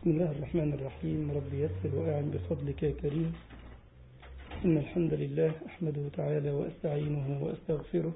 بسم الله الرحمن الرحيم رب يسر وأعن بفضلك يا كريم إن الحمد لله أحمده تعالى وأستعينه وأستغفره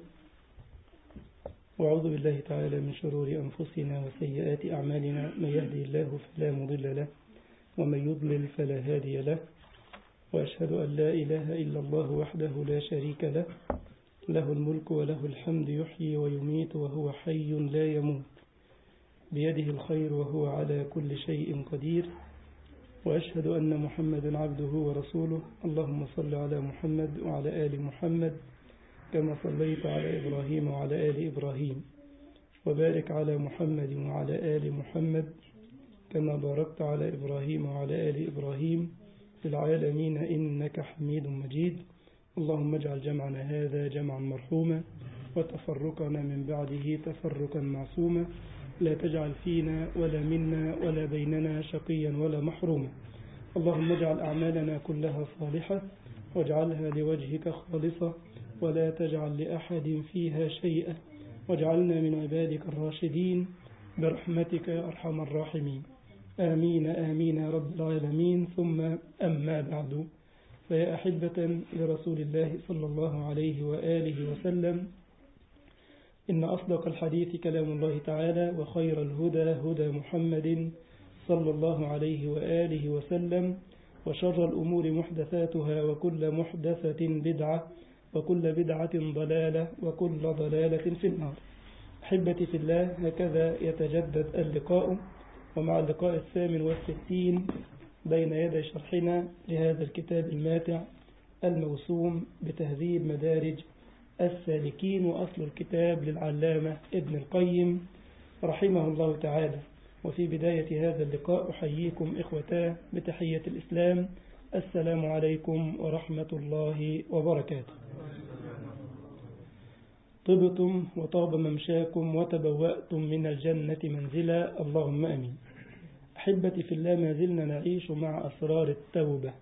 وأعوذ بالله تعالى من شرور أنفسنا وسيئات أعمالنا من يهدي الله فلا مضل له ومن يضلل فلا هادي له وأشهد أن لا إله إلا الله وحده لا شريك له له الملك وله الحمد يحيي ويميت وهو حي لا يموت بيده الخير وهو على كل شيء قدير وأشهد أن محمدا عبده ورسوله اللهم صل على محمد وعلى آل محمد كما صليت على إبراهيم وعلى آل إبراهيم وبارك على محمد وعلى آل محمد كما باركت على إبراهيم وعلى آل إبراهيم في العالمين إنك حميد مجيد اللهم اجعل جمعنا هذا جمعا مرحوما وتفرقنا من بعده تفرقا معصوما لا تجعل فينا ولا منا ولا بيننا شقيا ولا محروما اللهم اجعل أعمالنا كلها صالحة واجعلها لوجهك خالصة ولا تجعل لأحد فيها شيئا واجعلنا من عبادك الراشدين برحمتك يا أرحم الراحمين آمين آمين يا رب العالمين ثم أما بعد فيا أحبة لرسول الله صلى الله عليه وآله وسلم إن أصدق الحديث كلام الله تعالى وخير الهدى هدى محمد صلى الله عليه وآله وسلم وشر الأمور محدثاتها وكل محدثة بدعة وكل بدعة ضلالة وكل ضلالة في النار أحبتي في الله هكذا يتجدد اللقاء ومع اللقاء الثامن والستين بين يدي شرحنا لهذا الكتاب الماتع الموسوم بتهذيب مدارج السالكين وأصل الكتاب للعلامة ابن القيم رحمه الله تعالى وفي بداية هذا اللقاء أحييكم إخوتاه بتحية الإسلام السلام عليكم ورحمة الله وبركاته طبتم وطاب ممشاكم وتبوأتم من الجنة منزلا اللهم أمين أحبتي في الله ما زلنا نعيش مع أسرار التوبة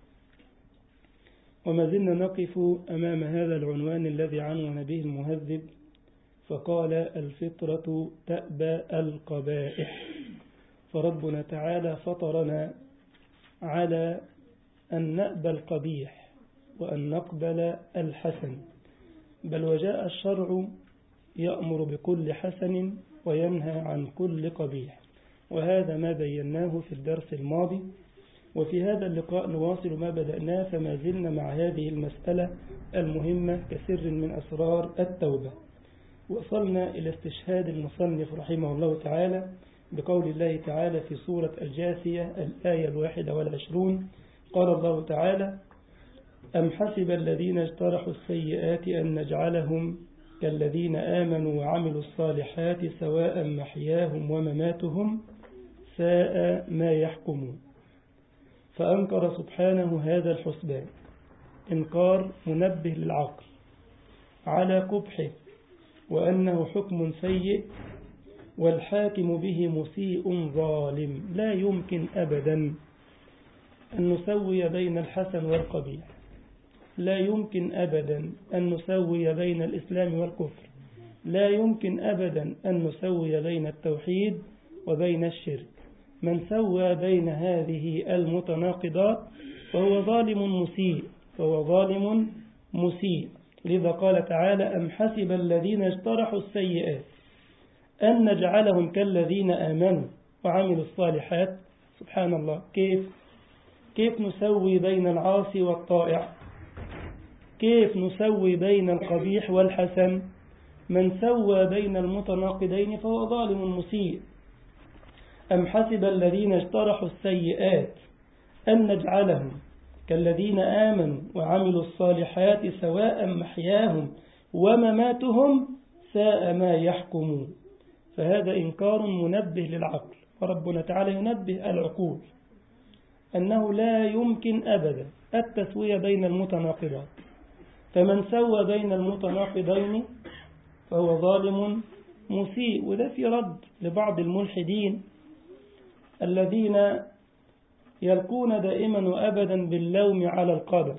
وما زلنا نقف أمام هذا العنوان الذي عنون به المهذب فقال الفطرة تأبى القبائح فربنا تعالى فطرنا على أن نأبى القبيح وأن نقبل الحسن بل وجاء الشرع يأمر بكل حسن وينهى عن كل قبيح وهذا ما بيناه في الدرس الماضي وفي هذا اللقاء نواصل ما بدأناه فما زلنا مع هذه المسألة المهمة كسر من أسرار التوبة وصلنا إلى استشهاد المصنف رحمه الله تعالى بقول الله تعالى في سورة الجاثية الآية الواحدة والعشرون قال الله تعالى أم حسب الذين اجترحوا السيئات أن نجعلهم كالذين آمنوا وعملوا الصالحات سواء محياهم ومماتهم ساء ما يحكمون فأنكر سبحانه هذا الحسبان إنكار منبه للعقل على قبحه وأنه حكم سيء والحاكم به مسيء ظالم لا يمكن أبدا أن نسوي بين الحسن والقبيح لا يمكن أبدا أن نسوي بين الإسلام والكفر لا يمكن أبدا أن نسوي بين التوحيد وبين الشرك من سوى بين هذه المتناقضات فهو ظالم مسيء فهو ظالم مسيء لذا قال تعالى أم حسب الذين اجترحوا السيئات أن نجعلهم كالذين آمنوا وعملوا الصالحات سبحان الله كيف كيف نسوي بين العاصي والطائع كيف نسوي بين القبيح والحسن من سوى بين المتناقضين فهو ظالم مسيء أم حسب الذين اجترحوا السيئات أن نجعلهم كالذين آمنوا وعملوا الصالحات سواء محياهم ومماتهم ساء ما يحكمون فهذا إنكار منبه للعقل فربنا تعالى ينبه العقول أنه لا يمكن أبدا التسوية بين المتناقضات فمن سوى بين المتناقضين فهو ظالم مسيء وده في رد لبعض الملحدين الذين يلقون دائما وأبدا باللوم على القدر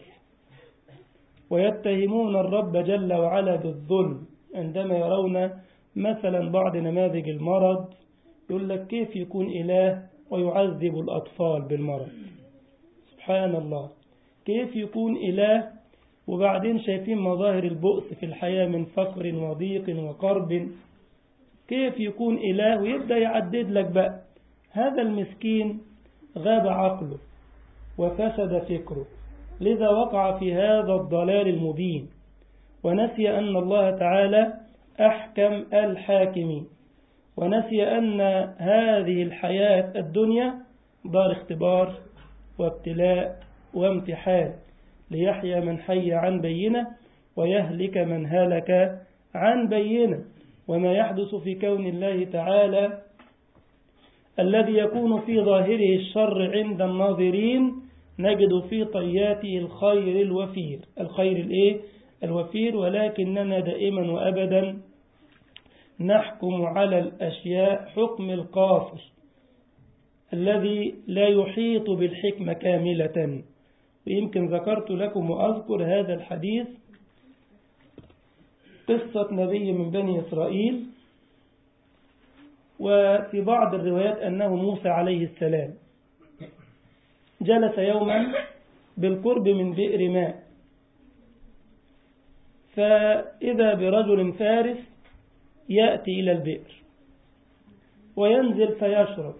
ويتهمون الرب جل وعلا بالظلم عندما يرون مثلا بعض نماذج المرض يقول لك كيف يكون إله ويعذب الأطفال بالمرض سبحان الله كيف يكون إله وبعدين شايفين مظاهر البؤس في الحياة من فقر وضيق وقرب كيف يكون إله ويبدأ يعدد لك بقى هذا المسكين غاب عقله وفسد فكره لذا وقع في هذا الضلال المبين ونسي أن الله تعالى أحكم الحاكمين ونسي أن هذه الحياة الدنيا دار اختبار وابتلاء وامتحان ليحيى من حي عن بينة ويهلك من هلك عن بينة وما يحدث في كون الله تعالى الذي يكون في ظاهره الشر عند الناظرين نجد في طياته الخير الوفير الخير الايه الوفير ولكننا دائما وابدا نحكم على الاشياء حكم القاصر الذي لا يحيط بالحكمة كاملة ويمكن ذكرت لكم وأذكر هذا الحديث قصة نبي من بني إسرائيل وفي بعض الروايات أنه موسى عليه السلام جلس يوما بالقرب من بئر ماء فإذا برجل فارس يأتي إلى البئر وينزل فيشرب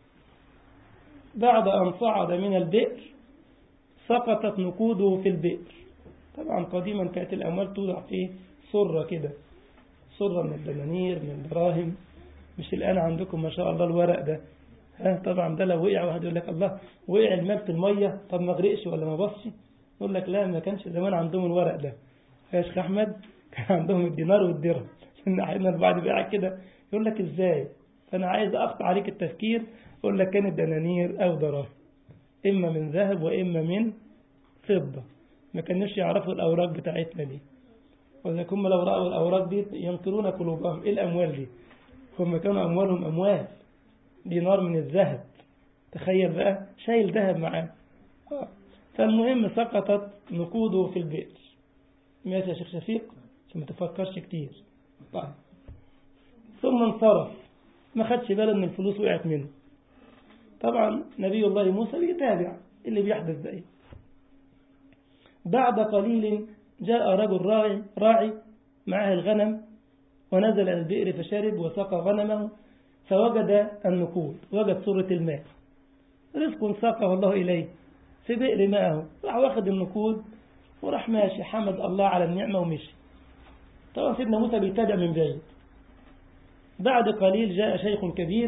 بعد أن صعد من البئر سقطت نقوده في البئر طبعا قديما كانت الأموال توضع في صرة كده صرة من الدنانير من الدراهم مش الآن عندكم ما شاء الله الورق ده ها طبعا ده لو وقع واحد يقول لك الله وقع المال في المية طب ما غرقش ولا ما بصش يقول لك لا ما كانش زمان عندهم الورق ده يا شيخ أحمد كان عندهم الدينار والدرهم إن أحيانا البعض بيقع كده يقول لك إزاي فأنا عايز أقطع عليك التفكير يقول لك كانت دنانير أو دراهم إما من ذهب وإما من فضة ما كانوش يعرفوا الأوراق بتاعتنا دي وإذا هم لو رأوا الأوراق دي ينكرون قلوبهم إيه الأموال دي هم كانوا أموالهم أموال دينار من الذهب تخيل بقى شايل ذهب معاه فالمهم سقطت نقوده في البئر ماشي يا شيخ شفيق عشان ما تفكرش كتير طيب ثم انصرف ما خدش باله ان الفلوس وقعت منه طبعا نبي الله موسى بيتابع اللي بيحدث ده ايه بعد قليل جاء رجل راعي راعي معه الغنم ونزل إلى البئر فشرب وسقى غنمه فوجد النقود وجد صورة الماء رزق ساقه الله إليه في بئر معه راح واخد النقود وراح ماشي حمد الله على النعمة ومشي طبعا سيدنا موسى بيتابع من بعيد بعد قليل جاء شيخ كبير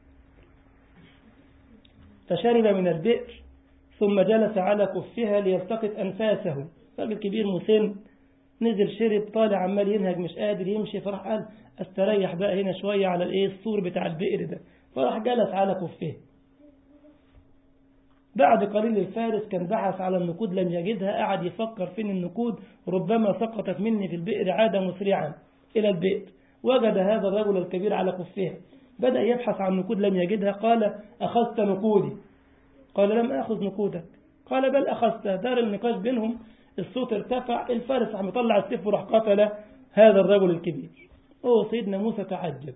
فشرب من البئر ثم جلس على كفها ليلتقط أنفاسه راجل كبير مسن نزل شرب طالع عمال ينهج مش قادر يمشي فراح قال استريح بقى هنا شوية على الايه السور بتاع البئر ده فراح جلس على كفه بعد قليل الفارس كان بحث على النقود لم يجدها قعد يفكر فين النقود ربما سقطت مني في البئر عاد مسرعا إلى البئر وجد هذا الرجل الكبير على كفها بدأ يبحث عن نقود لم يجدها قال أخذت نقودي قال لم أخذ نقودك قال بل أخذتها دار النقاش بينهم الصوت ارتفع الفارس عم يطلع السيف وراح قتل هذا الرجل الكبير أوه سيدنا موسى تعجب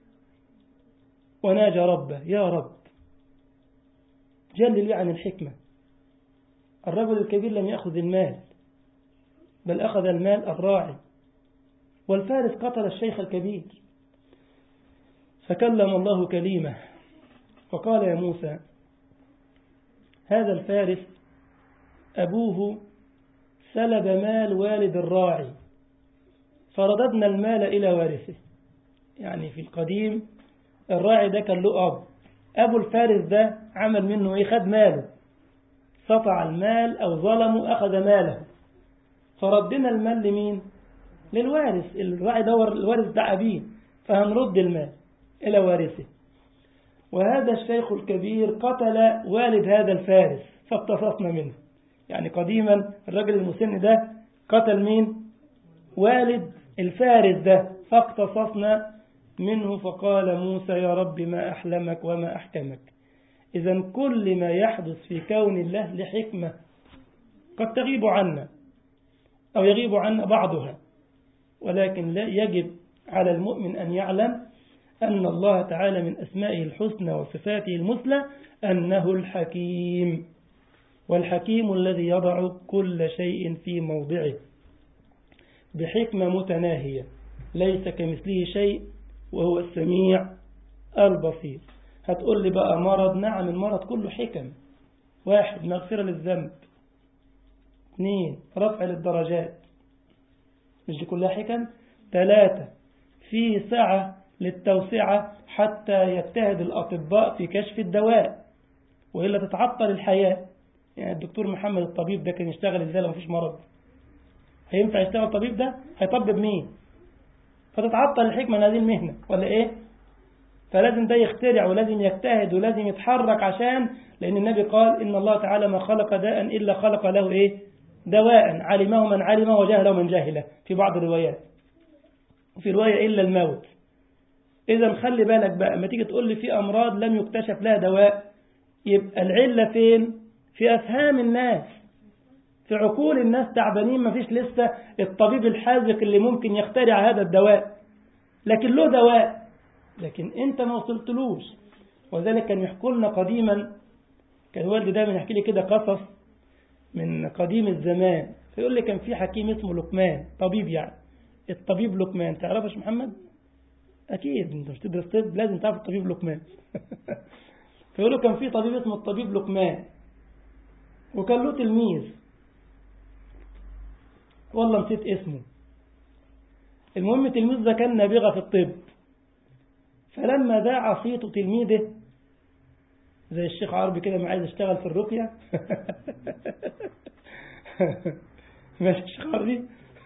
وناجى ربه يا رب جل لي عن الحكمة الرجل الكبير لم يأخذ المال بل أخذ المال الراعي والفارس قتل الشيخ الكبير فكلم الله كليمة وقال يا موسى هذا الفارس أبوه سلب مال والد الراعي فرددنا المال إلى وارثه يعني في القديم الراعي ده كان له أب أبو الفارس ده عمل منه إيه خد ماله سطع المال أو ظلمه أخذ ماله فردنا المال لمين للوارث الراعي ده الوارث ده أبيه فهنرد المال إلى وارثه وهذا الشيخ الكبير قتل والد هذا الفارس فاقتصصنا منه يعني قديما الرجل المسن ده قتل مين والد الفارس ده فاقتصصنا منه فقال موسى يا رب ما أحلمك وما أحكمك إذا كل ما يحدث في كون الله لحكمة قد تغيب عنا أو يغيب عنا بعضها ولكن لا يجب على المؤمن أن يعلم أن الله تعالى من أسمائه الحسنى وصفاته المثلى أنه الحكيم والحكيم الذي يضع كل شيء في موضعه بحكمة متناهية ليس كمثله شيء وهو السميع البصير هتقول لي بقى مرض نعم المرض كله حكم واحد مغفرة للذنب اثنين رفع للدرجات مش دي كلها حكم ثلاثة في سعة للتوسعة حتى يجتهد الأطباء في كشف الدواء وإلا تتعطل الحياة يعني الدكتور محمد الطبيب ده كان يشتغل ازاي لو مفيش مرض هينفع يشتغل طبيب ده هيطبب مين فتتعطل الحكمة من هذه المهنة ولا ايه فلازم ده يخترع ولازم يجتهد ولازم يتحرك عشان لأن النبي قال إن الله تعالى ما خلق داء إلا خلق له إيه دواء علمه من علم وجهله من جهله في بعض الروايات وفي رواية إلا الموت إذا خلي بالك بقى ما تيجي تقول لي في أمراض لم يكتشف لها دواء يبقى العلة فين في أفهام الناس في عقول الناس تعبانين ما فيش لسه الطبيب الحاذق اللي ممكن يخترع هذا الدواء لكن له دواء لكن انت ما وصلتلوش وذلك كان يحكوا لنا قديما كان والدي دايما يحكي لي كده قصص من قديم الزمان فيقول لي كان في حكيم اسمه لقمان طبيب يعني الطبيب لقمان تعرفش محمد اكيد انت مش تدرس طب لازم تعرف الطبيب لقمان فيقول له كان في طبيب اسمه الطبيب لقمان وكان له تلميذ والله نسيت اسمه المهم التلميذ ده كان نابغة في الطب فلما ذاع صيت تلميذه زي الشيخ عربي كده ما عايز يشتغل في الرقية ماشي الشيخ عربي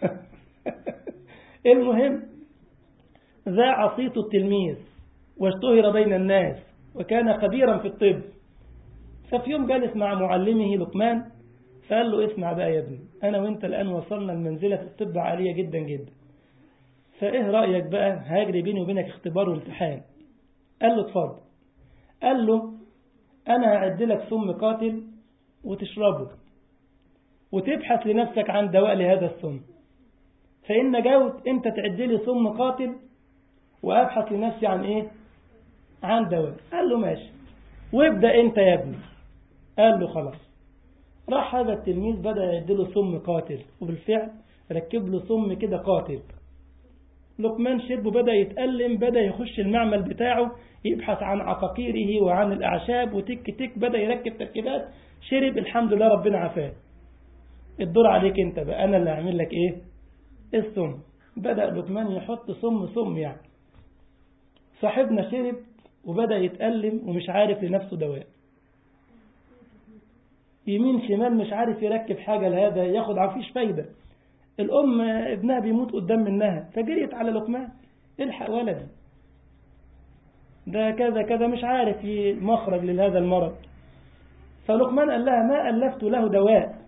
المهم ذاع صيت التلميذ واشتهر بين الناس وكان خبيرا في الطب ففي يوم جالس مع معلمه لقمان فقال له اسمع بقى يا ابني أنا وانت الآن وصلنا المنزلة في الطب عالية جدا جدا فإيه رأيك بقى هاجري بيني وبينك اختبار وامتحان قال له اتفضل قال له أنا هعد لك سم قاتل وتشربه وتبحث لنفسك عن دواء لهذا السم فإن نجوت أنت تعد لي سم قاتل وأبحث لنفسي عن إيه عن دواء قال له ماشي وابدأ أنت يا ابني قال له خلاص راح هذا التلميذ بدأ يعد له سم قاتل وبالفعل ركب له سم كده قاتل لقمان شرب بدأ يتألم بدأ يخش المعمل بتاعه يبحث عن عقاقيره وعن الأعشاب وتك تك بدأ يركب تركيبات شرب الحمد لله ربنا عافاه الدور عليك انت بقى أنا اللي هعمل لك إيه السم بدأ لقمان يحط سم سم يعني صاحبنا شرب وبدأ يتألم ومش عارف لنفسه دواء يمين شمال مش عارف يركب حاجة لهذا ياخد عفيش فايدة الأم ابنها بيموت قدام منها فجريت على لقمان الحق ولدي ده كذا كذا مش عارف مخرج لهذا المرض فلقمان قال لها ما ألفت له دواء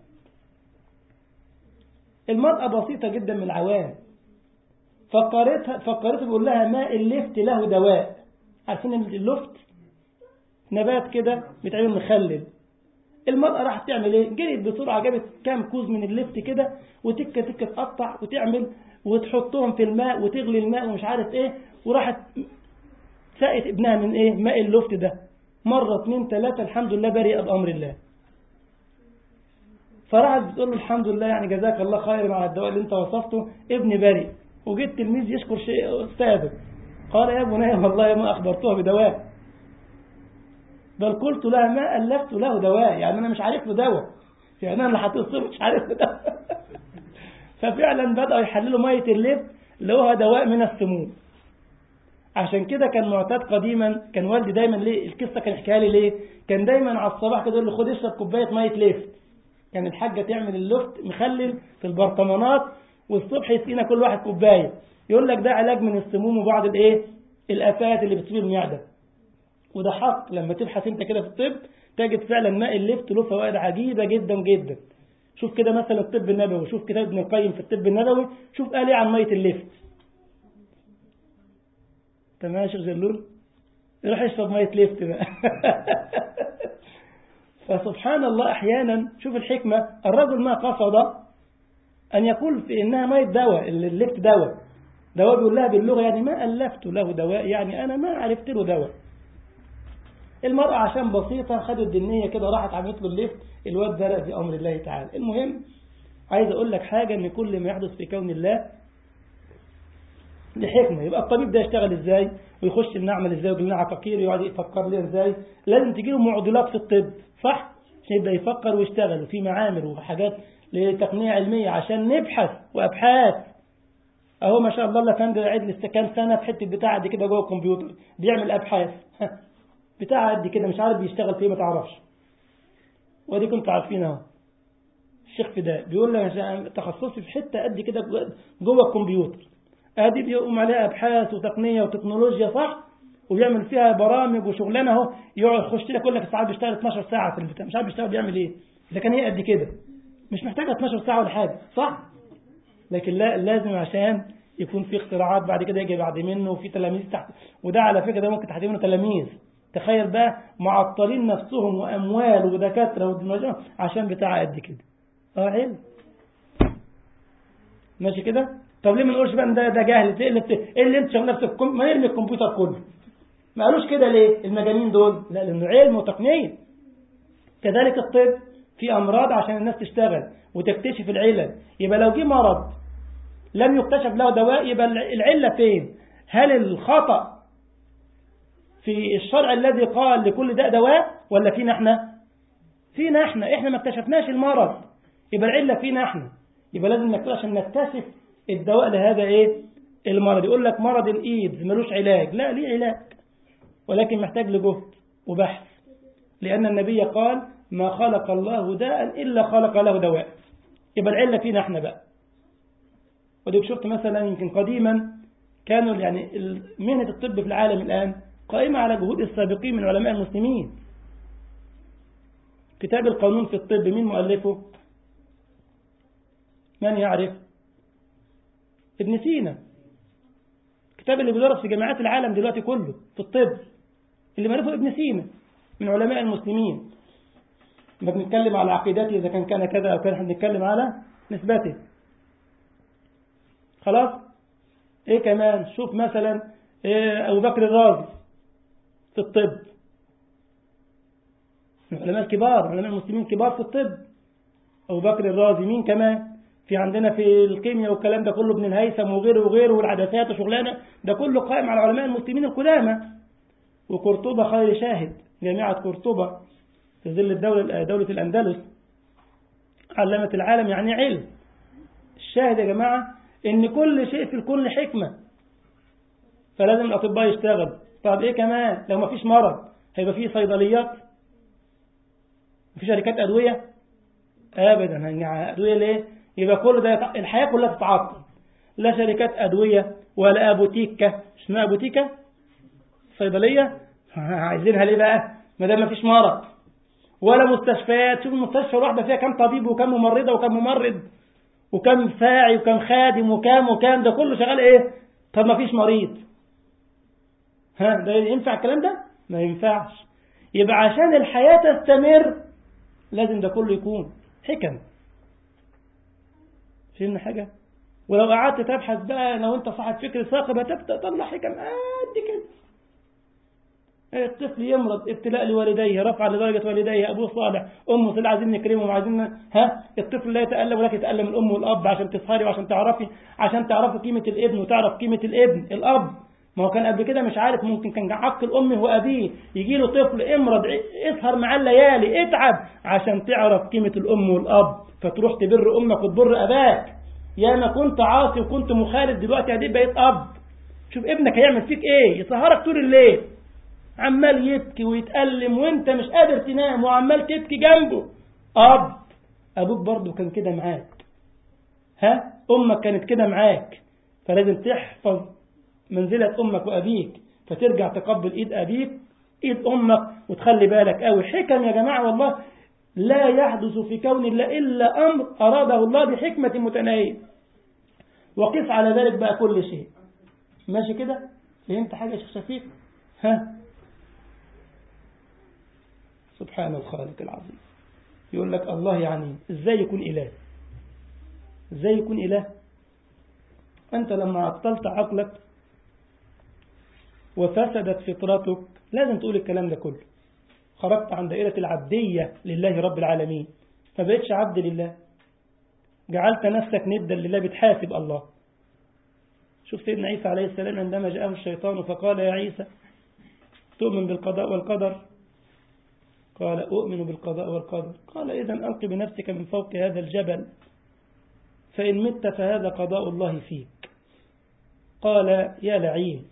المرأة بسيطة جدا من العوام فكرتها فكرتها بيقول لها ما ألفت له دواء عارفين اللفت نبات كده بيتعمل مخلل المرأة راحت تعمل ايه جريت بسرعة جابت كام كوز من اللفت كده وتكة تكة تقطع وتعمل وتحطهم في الماء وتغلي الماء ومش عارف ايه وراحت سقت ابنها من ايه ماء اللفت ده مرة اتنين تلاتة الحمد لله بريئة بأمر الله فراحت بتقول له الحمد لله يعني جزاك الله خير على الدواء اللي انت وصفته ابني بريء وجيت تلميذ يشكر شيء استاذه قال يا بني والله ما أخبرتها بدواء بل قلت لها ما ألفت له دواء يعني أنا مش عارف له دواء يعني أنا اللي هتصير مش عارف له دواء ففعلا بدأوا يحللوا مية اللب اللي هو دواء من السموم عشان كده كان معتاد قديما كان والدي دايما ليه القصه كان يحكيها لي ليه كان دايما على الصباح كده يقول لي خد اشرب كوبايه ميه ليفت كان الحاجه تعمل اللفت مخلل في البرطمانات والصبح يسقينا كل واحد كوبايه يقول لك ده علاج من السموم وبعض الايه الافات اللي بتصيب المعده وده حق لما تبحث انت كده في الطب تجد فعلا ماء اللفت له فوائد عجيبة جدا جدا شوف كده مثلا الطب النبوي شوف كتاب ابن القيم في الطب النبوي شوف قال ايه عن مية اللفت تمام يا شيخ جلول يروح يشرب مية لفت بقى فسبحان الله احيانا شوف الحكمة الرجل ما قصد ان يقول في انها مية دواء اللفت دواء دواء بيقول لها باللغة يعني ما ألفت له دواء يعني أنا ما عرفت له دواء المرأة عشان بسيطة خدت دنية كده راحت عملت له الليفت الواد زرق في أمر الله تعالى المهم عايز أقول لك حاجة إن كل ما يحدث في كون الله لحكمة يبقى الطبيب ده يشتغل إزاي ويخش النعمل إزاي ويقول لنا عقاقير ويقعد يفكر لنا إزاي لازم تجيله معضلات في الطب صح عشان يبدأ يفكر ويشتغل وفي معامل وحاجات لتقنية علمية عشان نبحث وأبحاث أهو ما شاء الله الله كان قاعد لسه كام سنة في حتة بتاع قد كده جوه الكمبيوتر بيعمل أبحاث بتاع قد كده مش عارف بيشتغل فيه ما تعرفش ودي كنتوا عارفين اهو الشيخ فداء بيقول لي تخصصي في حته قد كده جوه الكمبيوتر ادي بيقوم عليها ابحاث وتقنيه وتكنولوجيا صح وبيعمل فيها برامج وشغلانه اهو يقعد يخش لك يقول لك ساعات بيشتغل 12 ساعه في البتاع مش عارف بيشتغل بيعمل ايه اذا كان هي قد كده مش محتاجه 12 ساعه ولا حاجه صح لكن لا لازم عشان يكون في اختراعات بعد كده يجي بعد منه وفي تلاميذ تحت وده على فكره ده ممكن تحت منه تلاميذ تخيل بقى معطلين نفسهم واموال ودكاتره ودماغ عشان بتاع قد كده اه علم ماشي كده طب ليه ما نقولش بقى ده ده جاهل ايه اللي بت... ايه اللي انت شغال نفسك ما يرمي الكمبيوتر كله ما قالوش كده ليه المجانين دول لا لانه علم وتقنيه كذلك الطب في امراض عشان الناس تشتغل وتكتشف العلل يبقى لو جه مرض لم يكتشف له دواء يبقى العله فين هل الخطأ في الشرع الذي قال لكل داء دواء ولا فينا احنا فينا احنا احنا ما اكتشفناش المرض يبقى العلة فينا احنا يبقى لازم نكتشف عشان نكتشف الدواء لهذا ايه المرض يقول لك مرض الايدز ملوش علاج لا ليه علاج ولكن محتاج لجهد وبحث لأن النبي قال ما خلق الله داء إلا خلق له دواء يبقى العلة فينا احنا بقى وديك شفت مثلا يمكن قديما كانوا يعني مهنة الطب في العالم الآن قائمة على جهود السابقين من علماء المسلمين كتاب القانون في الطب مين مؤلفه من يعرف ابن سينا الكتاب اللي بيدرس في جامعات العالم دلوقتي كله في الطب اللي مؤلفه ابن سينا من علماء المسلمين لما بنتكلم على عقيدته إذا كان كان كذا أو كان احنا بنتكلم على نسبته خلاص ايه كمان شوف مثلا إيه أبو بكر الرازي في الطب علماء كبار علماء المسلمين كبار في الطب أبو بكر الرازي مين كمان في عندنا في الكيمياء والكلام ده كله ابن الهيثم وغيره وغيره والعدسات وشغلانه ده كله قائم على علماء المسلمين القدامى وقرطبة خير شاهد جامعة قرطبة في ظل الدولة دولة الأندلس علمت العالم يعني علم الشاهد يا جماعة إن كل شيء في الكون حكمة فلازم الأطباء يشتغل طب إيه كمان لو ما فيش مرض هيبقى فيه صيدليات في شركات أدوية أبدا أدوية ليه يبقى كل ده الحياة كلها تتعطل لا شركات أدوية ولا أبوتيكة اسمها أبوتيكة صيدلية عايزينها ليه بقى ما دام ما فيش مرض ولا مستشفيات شوف المستشفى الواحدة فيها كم طبيب وكم ممرضة وكم ممرض وكم ساعي وكم خادم وكم وكم ده كله شغال ايه طب ما فيش مريض ها ده ينفع الكلام ده ما ينفعش يبقى عشان الحياة تستمر لازم ده كله يكون حكم فهمنا حاجة ولو قعدت تبحث بقى لو انت صاحب فكر ثاقب هتبدأ تطلع حكم قد كده الطفل يمرض ابتلاء لوالديه رفع لدرجة والديه أبوه صالح أمه صالح عايزين نكرمه وعايزين ها الطفل لا يتألم ولكن يتألم الأم والأب عشان تسهري وعشان تعرفي عشان تعرفي قيمة الابن وتعرف قيمة الابن الأب ما هو كان قبل كده مش عارف ممكن كان عق الأم وأبيه يجي له طفل امرض اسهر معاه الليالي اتعب عشان تعرف قيمة الأم والأب فتروح تبر أمك وتبر أباك يا ما كنت عاصي وكنت مخالف دلوقتي هديك بقيت أب شوف ابنك هيعمل فيك ايه يسهرك طول الليل عمال يبكي ويتألم وانت مش قادر تنام وعمال تبكي جنبه أب أبوك برضه كان كده معاك ها أمك كانت كده معاك فلازم تحفظ منزلة أمك وأبيك فترجع تقبل إيد أبيك إيد أمك وتخلي بالك قوي حكم يا جماعة والله لا يحدث في كون الله إلا أمر أراده الله بحكمة متناهية وقف على ذلك بقى كل شيء ماشي كده فهمت حاجة يا شيخ شفيق ها سبحان الخالق العظيم يقول لك الله يعني ازاي يكون إله ازاي يكون إله أنت لما عطلت عقلك وفسدت فطرتك لازم تقول الكلام ده كله خرجت عن دائرة العبدية لله رب العالمين ما بقتش عبد لله جعلت نفسك ندا لله بتحاسب الله شوف سيدنا عيسى عليه السلام عندما جاءه الشيطان فقال يا عيسى تؤمن بالقضاء والقدر قال أؤمن بالقضاء والقدر قال إذا ألق بنفسك من فوق هذا الجبل فإن مت فهذا قضاء الله فيك قال يا لعين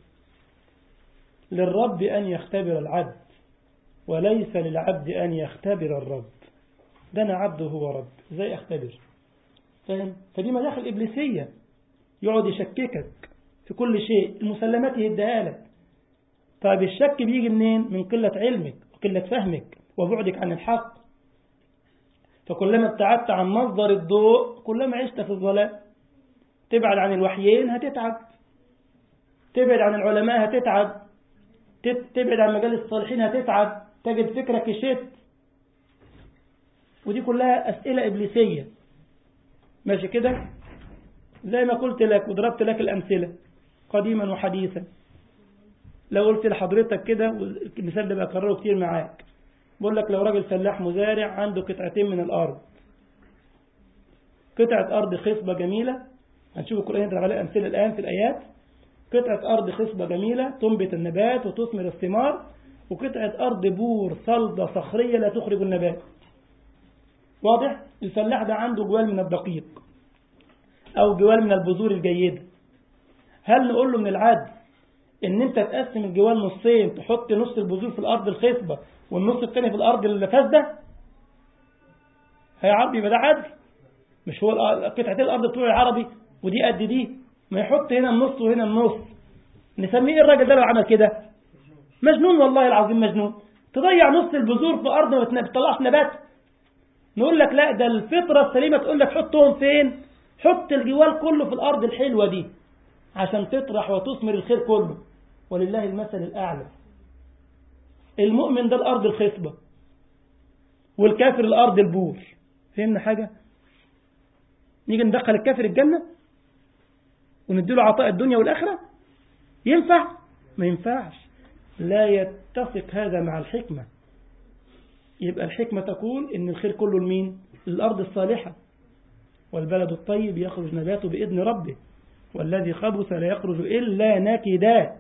للرب أن يختبر العبد وليس للعبد أن يختبر الرب ده أنا عبد هو رب ازاي أختبر فاهم فدي مداخل إبليسية يقعد يشككك في كل شيء المسلمات يهدها لك طيب الشك بيجي منين من قلة علمك وقلة فهمك وبعدك عن الحق فكلما ابتعدت عن مصدر الضوء كلما عشت في الظلام تبعد عن الوحيين هتتعب تبعد عن العلماء هتتعب تبعد عن مجال الصالحين هتتعب تجد فكرك يشت ودي كلها أسئلة إبليسية ماشي كده زي ما قلت لك وضربت لك الأمثلة قديما وحديثا لو قلت لحضرتك كده والمثال ده بكرره كتير معاك بقول لك لو راجل فلاح مزارع عنده قطعتين من الأرض قطعة أرض خصبة جميلة هنشوف القرآن يضرب عليها أمثلة الآن في الآيات قطعة أرض خصبة جميلة تنبت النبات وتثمر الثمار وقطعة أرض بور صلدة صخرية لا تخرج النبات واضح؟ الفلاح ده عنده جوال من الدقيق أو جوال من البذور الجيدة هل نقول له من العدل إن أنت تقسم الجوال نصين تحط نص البذور في الأرض الخصبة والنص الثاني في الأرض الفاسدة هي عربي يبقى ده عدل مش هو قطعتين الأرض بتوع العربي ودي قد دي ما يحط هنا النص وهنا النص نسميه ايه الراجل ده لو عمل كده مجنون والله العظيم مجنون تضيع نص البذور في أرض ما بتطلعش نبات نقول لك لا ده الفطرة السليمة تقول لك حطهم فين حط الجوال كله في الأرض الحلوة دي عشان تطرح وتثمر الخير كله ولله المثل الأعلى المؤمن ده الأرض الخصبة والكافر الأرض البور فهمنا حاجة نيجي ندخل الكافر الجنة ونديله عطاء الدنيا والآخرة ينفع ما ينفعش لا يتفق هذا مع الحكمة يبقى الحكمة تقول إن الخير كله لمين للأرض الصالحة والبلد الطيب يخرج نباته بإذن ربه والذي خبث لا يخرج إلا نكدا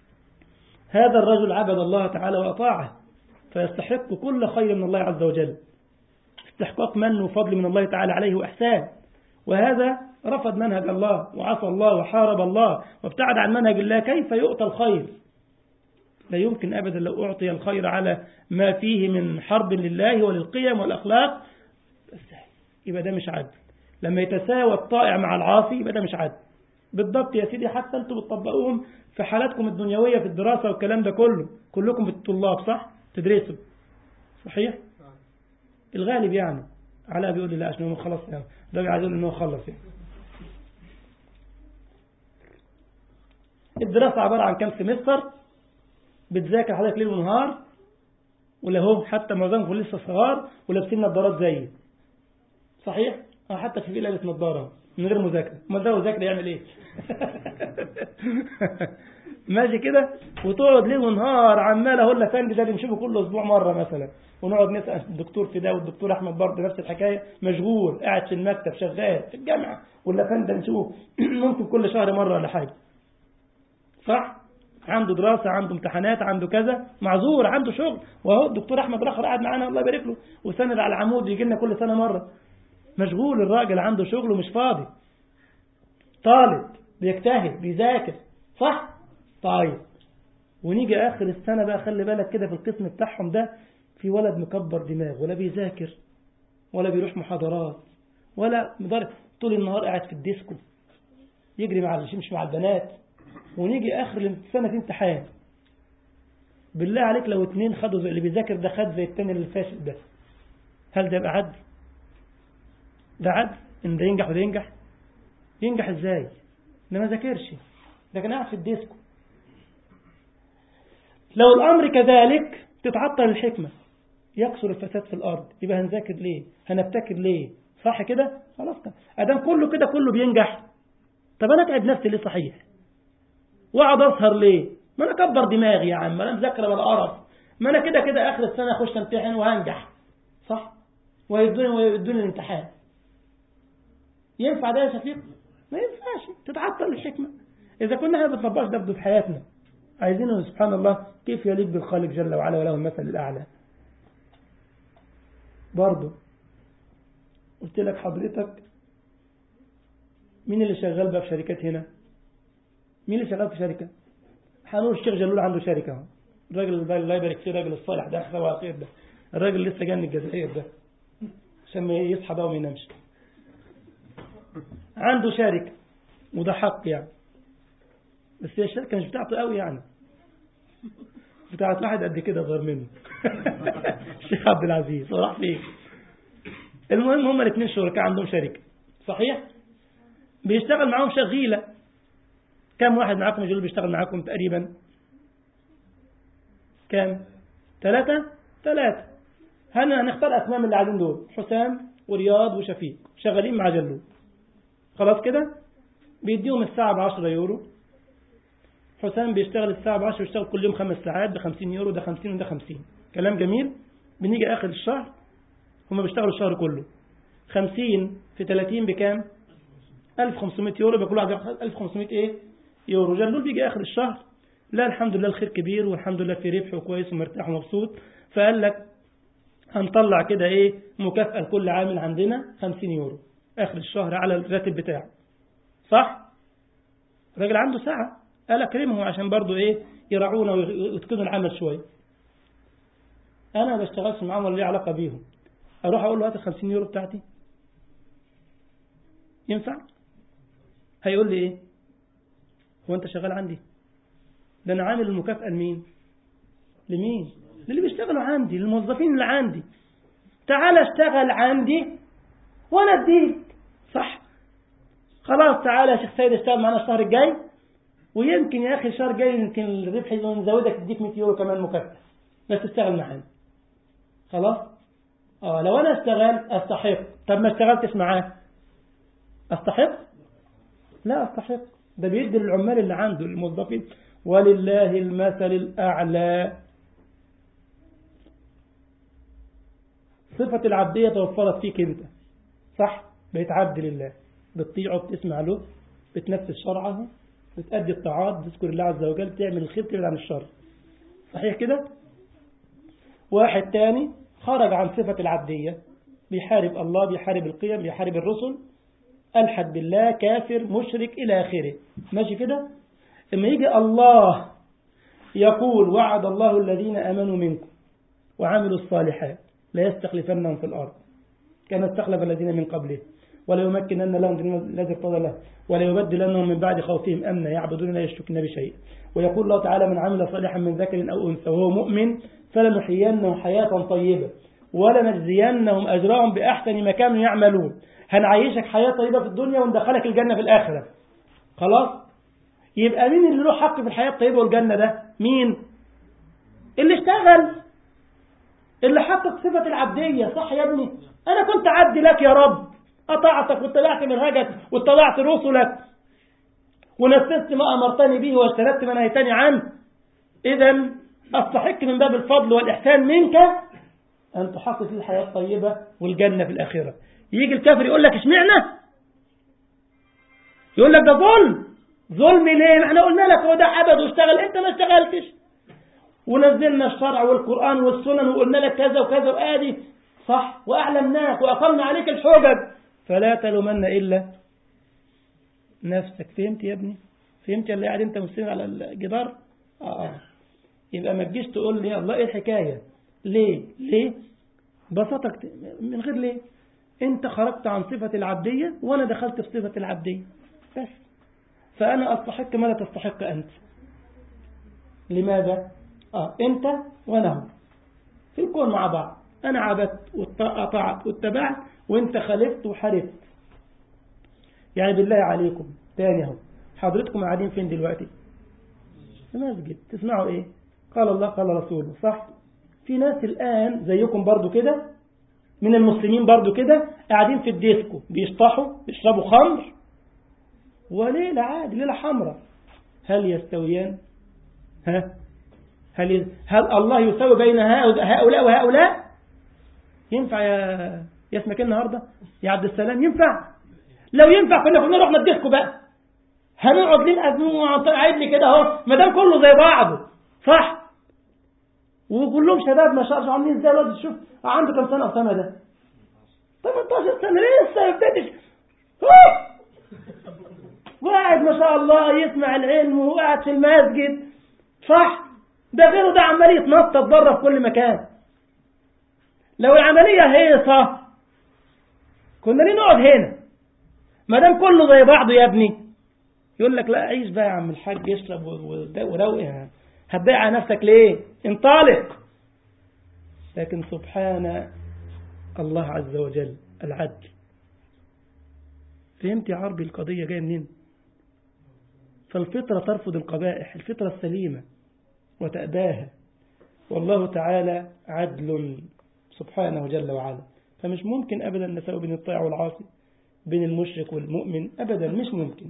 هذا الرجل عبد الله تعالى وأطاعه فيستحق كل خير من الله عز وجل استحقاق من وفضل من الله تعالى عليه وإحسان وهذا رفض منهج الله وعصى الله وحارب الله وابتعد عن منهج الله كيف يؤتى الخير لا يمكن أبدا لو أعطي الخير على ما فيه من حرب لله وللقيم والأخلاق يبقى ده مش عدل لما يتساوى الطائع مع العاصي يبقى ده مش عدل بالضبط يا سيدي حتى انتوا بتطبقوهم في حالاتكم الدنيوية في الدراسة والكلام ده كله كلكم بالطلاب صح تدرسوا صحيح الغالب يعني علاء بيقول لي لا عشان هو خلص يعني ده عايز يقول ان هو خلص يعني الدراسة عبارة عن كام سمستر بتذاكر حضرتك ليل ونهار ولا هم حتى معظمكم لسه صغار ولابسين نظارات زيي صحيح؟ اه حتى في لابس نظارة من غير مذاكرة ما ده مذاكرة يعمل ايه ماشي كده وتقعد ليل ونهار عمال اقول لك فندي ده بنشوفه كل اسبوع مرة مثلا ونقعد نسأل الدكتور في ده والدكتور احمد برضه نفس الحكاية مشغول قاعد في المكتب شغال في الجامعة ولا فندي نشوفه ممكن كل شهر مرة ولا حاجة صح عنده دراسة عنده امتحانات عنده كذا معذور عنده شغل وهو الدكتور أحمد رخر قاعد معانا الله يبارك له وسند على العمود يجي لنا كل سنة مرة مشغول الراجل عنده شغل ومش فاضي طالب بيجتهد بيذاكر صح طيب ونيجي آخر السنة بقى خلي بالك كده في القسم بتاعهم ده في ولد مكبر دماغ ولا بيذاكر ولا بيروح محاضرات ولا مدرس طول النهار قاعد في الديسكو يجري مع مش مع البنات ونيجي اخر السنه في امتحان بالله عليك لو اتنين خدوا زي اللي بيذاكر ده خد زي التاني اللي فاشل ده هل ده يبقى عدل ده عدل ان ده ينجح وده ينجح ينجح ازاي ده ما ذاكرش ده كان قاعد في الديسكو لو الامر كذلك تتعطل الحكمه يكثر الفساد في الارض يبقى هنذاكر ليه هنبتكر ليه صح كده خلاص ادام كله كده كله بينجح طب أنا أتعب نفسي ليه صحيح وأقعد أسهر ليه ما أنا أكبر دماغي يا عم أنا مذاكرة ولا قرف ما أنا كده كده آخر السنة أخش أمتحن وهنجح صح ويدوني ويدوني الامتحان ينفع ده يا شفيق ما ينفعش تتعطل الحكمة إذا كنا احنا بنطبقش ده في حياتنا عايزينه سبحان الله كيف يليق بالخالق جل وعلا وله المثل الأعلى برضه قلت لك حضرتك مين اللي شغال بقى في شركات هنا مين اللي شغال في شركة هنقول الشيخ جلول عنده شركة اهو الراجل ده الله يبارك فيه الراجل الصالح ده حسابه على خير ده الراجل اللي لسه جاي من الجزائر ده عشان ما يصحى بقى وما ينامش عنده شركة وده حق يعني بس هي الشركة مش بتاعته قوي يعني بتاعت واحد قد كده صغير منه الشيخ عبد العزيز راح فين المهم هما الاثنين شركاء عندهم شركة صحيح بيشتغل معاهم شغيلة كم واحد معاكم يقول بيشتغل معاكم تقريبا كم ثلاثة ثلاثة هنا هنختار أسماء من اللي قاعدين دول حسام ورياض وشفيق شغالين مع جلو خلاص كده بيديهم الساعة ب 10 يورو حسام بيشتغل الساعة ب 10 بيشتغل كل يوم خمس ساعات ب 50 يورو ده 50 وده 50 كلام جميل بنيجي آخر الشهر هما بيشتغلوا الشهر كله 50 في 30 بكام 1500 يورو بكل واحد ياخد 1500 ايه يورو جلول بيجي آخر الشهر لا الحمد لله الخير كبير والحمد لله في ربح وكويس ومرتاح ومبسوط فقال لك هنطلع كده ايه مكافأة لكل عامل عندنا 50 يورو آخر الشهر على الراتب بتاعه صح الراجل عنده ساعة قال أكرمهم عشان برضو إيه يراعونا ويتقنوا العمل شوية أنا ما بشتغلش معاهم ولا لي علاقة بيهم أروح أقول له هات ال 50 يورو بتاعتي ينفع هيقول لي إيه هو أنت شغال عندي ده أنا عامل المكافأة لمين لمين للي بيشتغلوا عندي للموظفين اللي عندي تعال اشتغل عندي وانا اديك صح خلاص تعالى يا شيخ سيد اشتغل معانا الشهر الجاي ويمكن يا اخي الشهر الجاي يمكن الربح نزودك تديك 100 يورو كمان مكافأة بس تشتغل معانا خلاص اه لو انا اشتغلت استحق طب ما اشتغلتش معاه استحق لا استحق ده بيدي للعمال اللي عنده الموظفين ولله المثل الاعلى صفة العبدية توفرت فيك انت صح بقيت عبد لله بتطيعه بتسمع له بتنفذ شرعه بتأدي الطاعات بتذكر الله عز وجل بتعمل الخير تبعد عن الشر صحيح كده واحد تاني خرج عن صفة العبدية بيحارب الله بيحارب القيم بيحارب الرسل ألحد بالله كافر مشرك إلى آخره ماشي كده لما يجي الله يقول وعد الله الذين آمنوا منكم وعملوا الصالحات لا يستخلفنهم في الأرض كما استخلف الذين من قبله ولا يمكنن لهم دين الذي ارتضى له ولا يبدلنهم من بعد خوفهم أمنا يعبدون لا يشركون بشيء ويقول الله تعالى من عمل صالحا من ذكر أو أنثى وهو مؤمن فلنحيينه حياة طيبة ولنجزينهم أجرهم بأحسن ما كانوا يعملون هنعيشك حياة طيبة في الدنيا وندخلك الجنة في الآخرة خلاص يبقى مين اللي له حق في الحياة الطيبة والجنة ده مين اللي اشتغل اللي حقق صفة العبدية صح يا ابني أنا كنت عبد لك يا رب أطعتك واتبعت منهجك واتبعت رسلك ونفذت ما أمرتني به واجتنبت ما نهيتني عنه إذا أستحق من باب الفضل والإحسان منك أن تحقق لي الحياة الطيبة والجنة في الآخرة يجي الكافر يقول لك اشمعنى يقول لك ده ظلم ظلم ليه احنا قلنا لك هو ده عبد واشتغل انت ما اشتغلتش ونزلنا الشرع والقرآن والسنن وقلنا لك كذا وكذا وآدي صح وأعلمناك وأقمنا عليك الحجج فلا تلومن إلا نفسك فهمت يا ابني فهمت اللي قاعد انت مسلم على الجدار آه. آه. يبقى ما تجيش تقول لي الله ايه الحكاية ليه ليه بسطك من غير ليه انت خرجت عن صفة العبدية وانا دخلت في صفة العبدية بس فانا استحق ما لا تستحق انت لماذا اه انت وانا هو في الكون مع بعض انا عبدت وأطعت واتبعت وانت خالفت وحاربت يعني بالله عليكم تاني اهو حضرتكم قاعدين فين دلوقتي في مسجد تسمعوا ايه قال الله قال رسوله صح في ناس الآن زيكم برضو كده من المسلمين برضو كده قاعدين في الديسكو بيشطحوا بيشربوا خمر وليلة عادي ليلة حمراء هل يستويان ها هل, ي... هل الله يساوي بين هؤلاء وهؤلاء ينفع يا يا اسمك النهاردة يا عبد السلام ينفع لو ينفع كنا كنا نروح نديكوا بقى هنقعد ليه الأزمة قاعد لي كده اهو ما دام كله زي بعضه صح وكلهم شباب ما شاء الله عاملين ازاي الواد شوف عنده كام سنة أسامة ده 18 سنة لسه يبتدي وقاعد ما شاء الله يسمع العلم وقاعد في المسجد صح ده غيره ده عمال يتنطط بره في كل مكان لو العملية هيصة كنا ليه نقعد هنا ما دام كله زي بعضه يا ابني يقول لك لا عيش بقى يا عم الحاج اشرب وروق هتضيع على نفسك ليه انطلق لكن سبحان الله عز وجل العدل فهمت يا عربي القضية جاية منين فالفطرة ترفض القبائح الفطرة السليمة وتأباها والله تعالى عدل سبحانه جل وعلا فمش ممكن أبدا نساوي بين الطائع والعاصي بين المشرك والمؤمن أبدا مش ممكن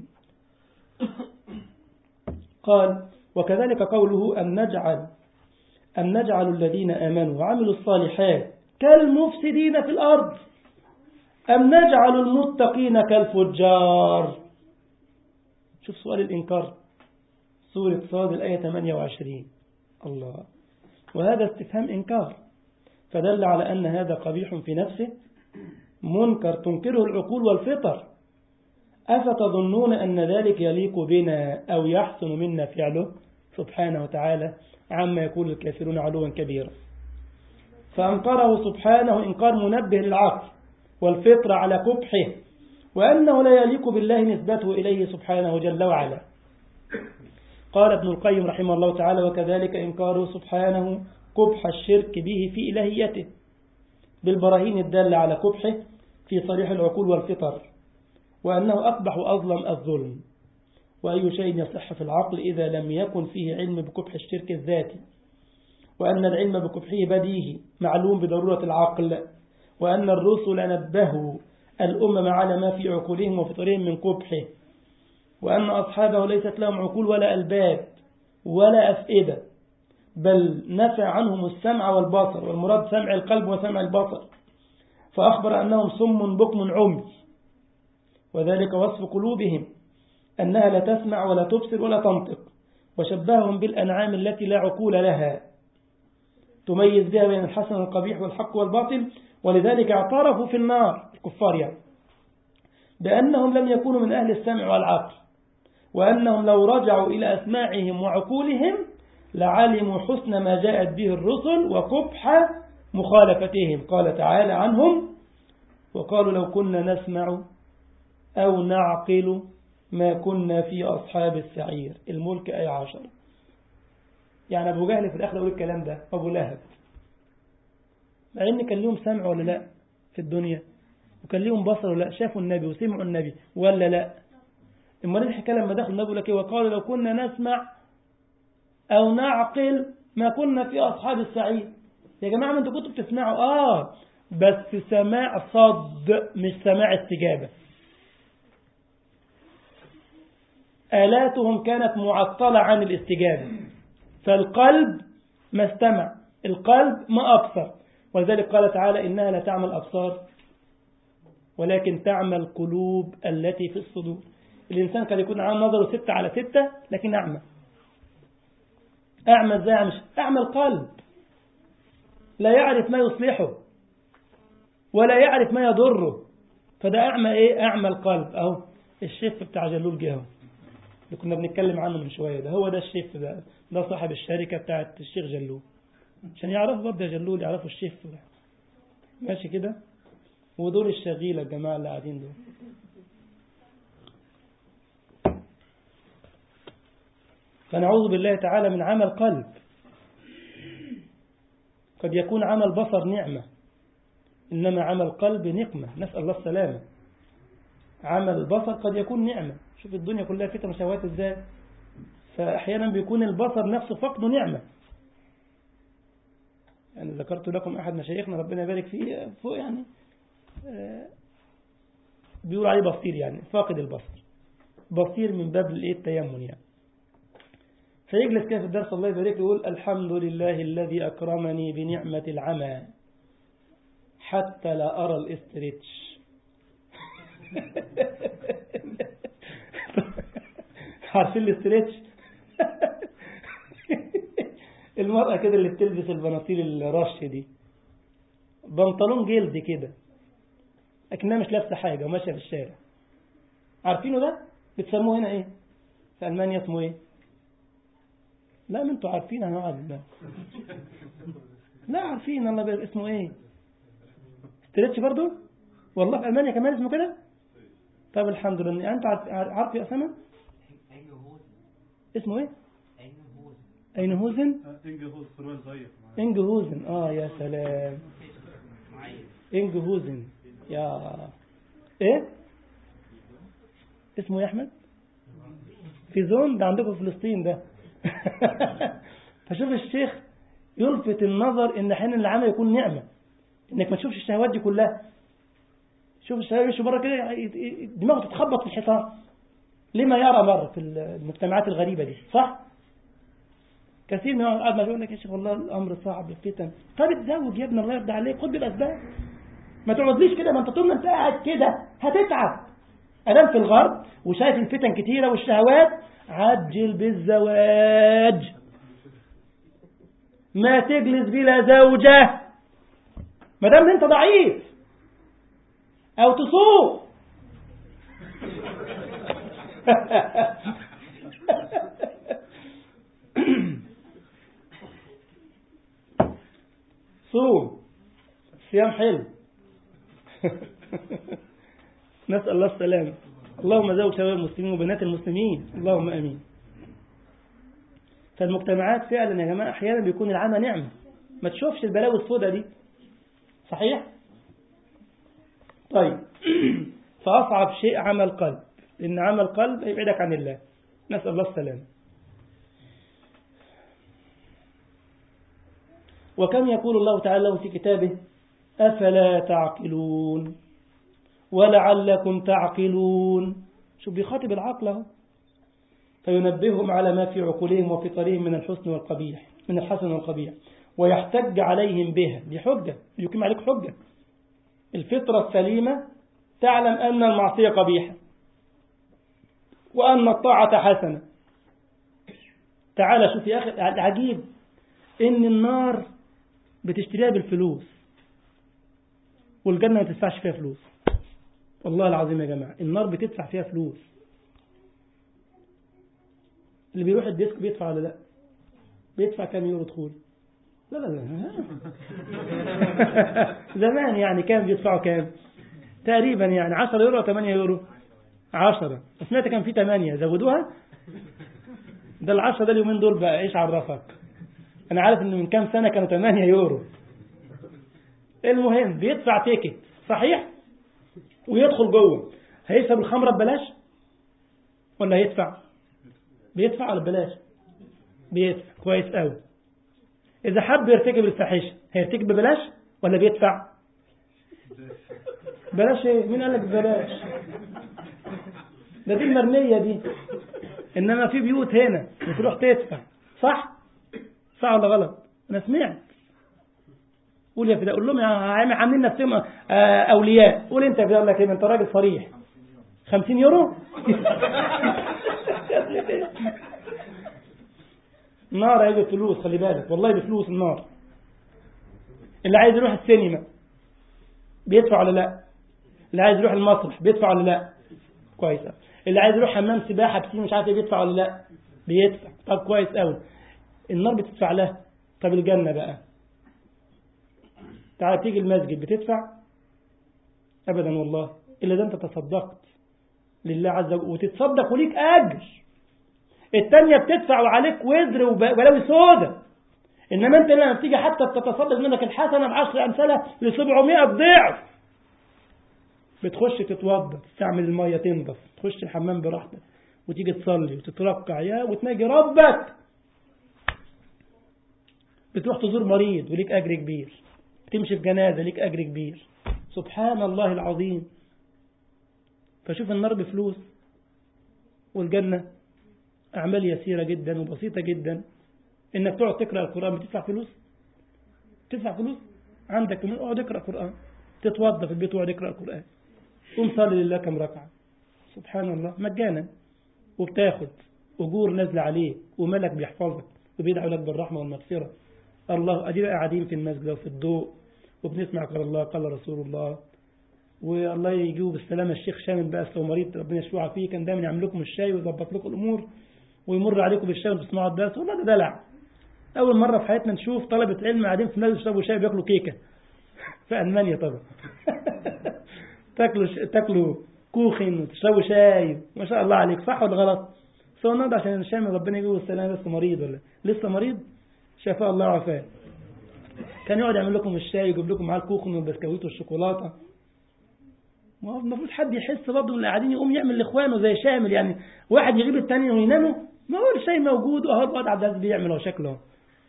قال وكذلك قوله أن نجعل أن نجعل الذين آمنوا وعملوا الصالحات كالمفسدين في الأرض أم نجعل المتقين كالفجار شوف سؤال الإنكار سورة صاد الآية 28 الله وهذا استفهام إنكار فدل على أن هذا قبيح في نفسه منكر تنكره العقول والفطر أفتظنون أن ذلك يليق بنا أو يحسن منا فعله سبحانه وتعالى عما يقول الكافرون علوا كبيرا فأنكره سبحانه إنكار منبه للعقل والفطر على قبحه وأنه لا يليق بالله نسبته إليه سبحانه جل وعلا قال ابن القيم رحمه الله تعالى وكذلك إنكاره سبحانه قبح الشرك به في إلهيته بالبراهين الدالة على قبحه في صريح العقول والفطر وأنه أقبح وأظلم الظلم وأي شيء يصح في العقل إذا لم يكن فيه علم بقبح الشرك الذاتي وأن العلم بقبحه بديهي معلوم بضرورة العقل وأن الرسل نبهوا الأمم على ما في عقولهم وفطرهم من قبحه وأن أصحابه ليست لهم عقول ولا ألباب ولا أفئدة بل نفع عنهم السمع والبصر والمراد سمع القلب وسمع البصر فأخبر أنهم صم بكم عمي وذلك وصف قلوبهم أنها لا تسمع ولا تبصر ولا تنطق وشبههم بالأنعام التي لا عقول لها تميز بها بين الحسن والقبيح والحق والباطل ولذلك اعترفوا في النار الكفار يعني بأنهم لم يكونوا من أهل السمع والعقل وأنهم لو رجعوا إلى أسماعهم وعقولهم لعلموا حسن ما جاءت به الرسل وقبح مخالفتهم قال تعالى عنهم وقالوا لو كنا نسمع أو نعقل ما كنا في أصحاب السعير الملك أي عشر يعني أبو جهل في الآخر يقول الكلام ده أبو لهب مع إن كان لهم سمع ولا لا في الدنيا وكان لهم بصر ولا لا شافوا النبي وسمعوا النبي ولا لا اما الحكايه لما دخل النبي لك وقالوا لو كنا نسمع أو نعقل ما كنا في أصحاب السعير يا جماعة ما انتوا كنتوا بتسمعوا آه بس سماع صد مش سماع استجابة آلاتهم كانت معطلة عن الاستجابة فالقلب ما استمع القلب ما أبصر ولذلك قال تعالى إنها لا تعمل أبصار ولكن تعمل القلوب التي في الصدور الإنسان قد يكون عام نظره ستة على ستة لكن أعمى أعمى ازاي مش أعمى القلب لا يعرف ما يصلحه ولا يعرف ما يضره فده أعمى إيه أعمى القلب أهو الشيخ بتاع جلول جه اللي كنا بنتكلم عنه من شوية ده هو ده الشيخ ده ده صاحب الشركة بتاعت الشيخ جلول عشان يعرفوا برضه يا جلول يعرفوا الشيخ ده ماشي كده ودول الشغيلة الجماعة اللي قاعدين دول فنعوذ بالله تعالى من عمل قلب قد يكون عمل بصر نعمة إنما عمل قلب نقمة نسأل الله السلامة عمل البصر قد يكون نعمة شوف الدنيا كلها فتن وشهوات ازاي فأحيانا بيكون البصر نفسه فقد نعمة يعني ذكرت لكم أحد مشايخنا ربنا يبارك فيه فوق يعني بيقول عليه بصير يعني فاقد البصر بصير من باب الايه التيمم يعني فيجلس كده في الدرس الله يبارك له يقول الحمد لله الذي أكرمني بنعمة العمى حتى لا أرى الاسترتش عارفين الاسترتش المرأة كده اللي بتلبس البناطيل الرش دي بنطلون جلد كده لكنها مش لابسة حاجة وماشية في الشارع عارفينه ده بتسموه هنا ايه في ألمانيا اسمه ايه لا ما انتوا عارفين انا اقعد لا لا عارفين الله اسمه ايه ستريتش برضو والله في المانيا كمان اسمه كده طب الحمد لله انت عارف يا اسامه اسمه ايه اينهوزن انجهوزن اه يا سلام انجهوزن يا ايه اسمه يا احمد في زون ده عندكم في فلسطين ده فشوف الشيخ يلفت النظر ان حين العمل يكون نعمة انك ما تشوفش الشهوات دي كلها شوف الشهوات يمشي بره كده دماغه تتخبط في الحيطان لما يرى مرة في المجتمعات الغريبة دي صح كثير من قاعد ما يقول لك يا شيخ والله الامر صعب الفتن طب اتزوج يا ابن الله يرضى عليك خد بالاسباب ما تقعدليش كده ما انت طول ما انت قاعد كده هتتعب ادام في الغرب وشايف الفتن كتيرة والشهوات عجل بالزواج ما تجلس بلا زوجة ما دام انت ضعيف او تصوم صوم صيام حلو نسأل الله السلامة اللهم زوج شباب المسلمين وبنات المسلمين اللهم امين فالمجتمعات فعلا يا جماعه احيانا بيكون العمى نعمه ما تشوفش البلاوي السوداء دي صحيح طيب فاصعب شيء عمل القلب لان عمل القلب يبعدك عن الله نسال الله السلامه وكم يقول الله تعالى له في كتابه أفلا تعقلون ولعلكم تعقلون شو بيخاطب العقل اهو فينبههم على ما في عقولهم وفطرهم من الحسن والقبيح من الحسن والقبيح ويحتج عليهم بها دي حجة يقيم عليك حجة الفطرة السليمة تعلم أن المعصية قبيحة وأن الطاعة حسنة تعال شوف يا أخي العجيب إن النار بتشتريها بالفلوس والجنة ما تدفعش فيها فلوس والله العظيم يا جماعة النار بتدفع فيها فلوس اللي بيروح الديسك بيدفع ولا لا بيدفع كام يورو دخول لا لا لا زمان يعني كام بيدفعوا كام تقريبا يعني 10 يورو 8 يورو 10 سمعت كان في 8 زودوها ده العشرة ده اليومين دول بقى ايش عرفك انا عارف ان من كام سنة كانوا 8 يورو المهم بيدفع تيكت صحيح ويدخل جوه هيشرب الخمرة ببلاش ولا هيدفع بيدفع ولا ببلاش بيدفع كويس قوي اذا حب يرتكب الفاحشه هيرتكب ببلاش ولا بيدفع بلاش ايه مين قال لك ببلاش ده دي المرميه دي انما في بيوت هنا بتروح تدفع صح صح ولا غلط انا سمعت قول يا فداء قول لهم عاملين نفسهم اولياء قول انت يا فداء لك انت راجل صريح 50 يورو النار هيجي فلوس خلي بالك والله بفلوس النار اللي عايز يروح السينما بيدفع ولا لا اللي عايز يروح المسرح بيدفع ولا لا كويس اللي عايز يروح حمام سباحه بسين مش عارف ايه بيدفع ولا لا بيدفع طب كويس قوي النار بتدفع لها طب الجنه بقى تعال تيجي المسجد بتدفع ابدا والله الا ده انت تصدقت لله عز وجل وتتصدق وليك اجر التانية بتدفع وعليك وزر وبلاوي سودة انما انت لما بتيجي حتى تتصدق منك الحسنة بعشر امثالها ل 700 ضعف بتخش تتوضا تستعمل المية تنضف تخش الحمام براحتك وتيجي تصلي وتتركع يا وتناجي ربك بتروح تزور مريض وليك اجر كبير بتمشي في جنازة ليك اجر كبير سبحان الله العظيم فشوف النار بفلوس والجنة أعمال يسيرة جدا وبسيطة جدا إنك تقعد تقرأ القرآن بتدفع فلوس تدفع فلوس عندك من اقعد اقرأ قرآن تتوضى في البيت واقعد اقرأ القرآن قوم صلي لله كم ركعة سبحان الله مجانا وبتاخد أجور نازلة عليك وملك بيحفظك وبيدعو لك بالرحمة والمغفرة الله أدينا قاعدين في المسجد وفي الضوء وبنسمع قال الله قال رسول الله والله يجيبوا بالسلامة الشيخ شامل بقى لو مريض ربنا يشفع فيه كان دايما يعمل لكم الشاي ويظبط لكم الأمور ويمر عليكم بالشاي وتسمعوا الدرس والله ده دلع أول مرة في حياتنا نشوف طلبة علم قاعدين في المسجد يشربوا شاي بياكلوا كيكة في ألمانيا طبعا تاكلوا تاكلوا كوخن وتشربوا شاي ما شاء الله عليك صح ولا غلط؟ سواء النهارده عشان الشام ربنا يجيبه السلامة بس مريض ولا لسه مريض شفاء الله وعافاه كان يقعد يعمل لكم الشاي يجيب لكم معاه الكوخن والبسكويت والشوكولاته ما هو المفروض حد يحس برضه من اللي قاعدين يقوم يعمل لاخوانه زي شامل يعني واحد يغيب الثاني ويناموا ما هو الشاي موجود واهو الواد عبد العزيز بيعمل اهو شكله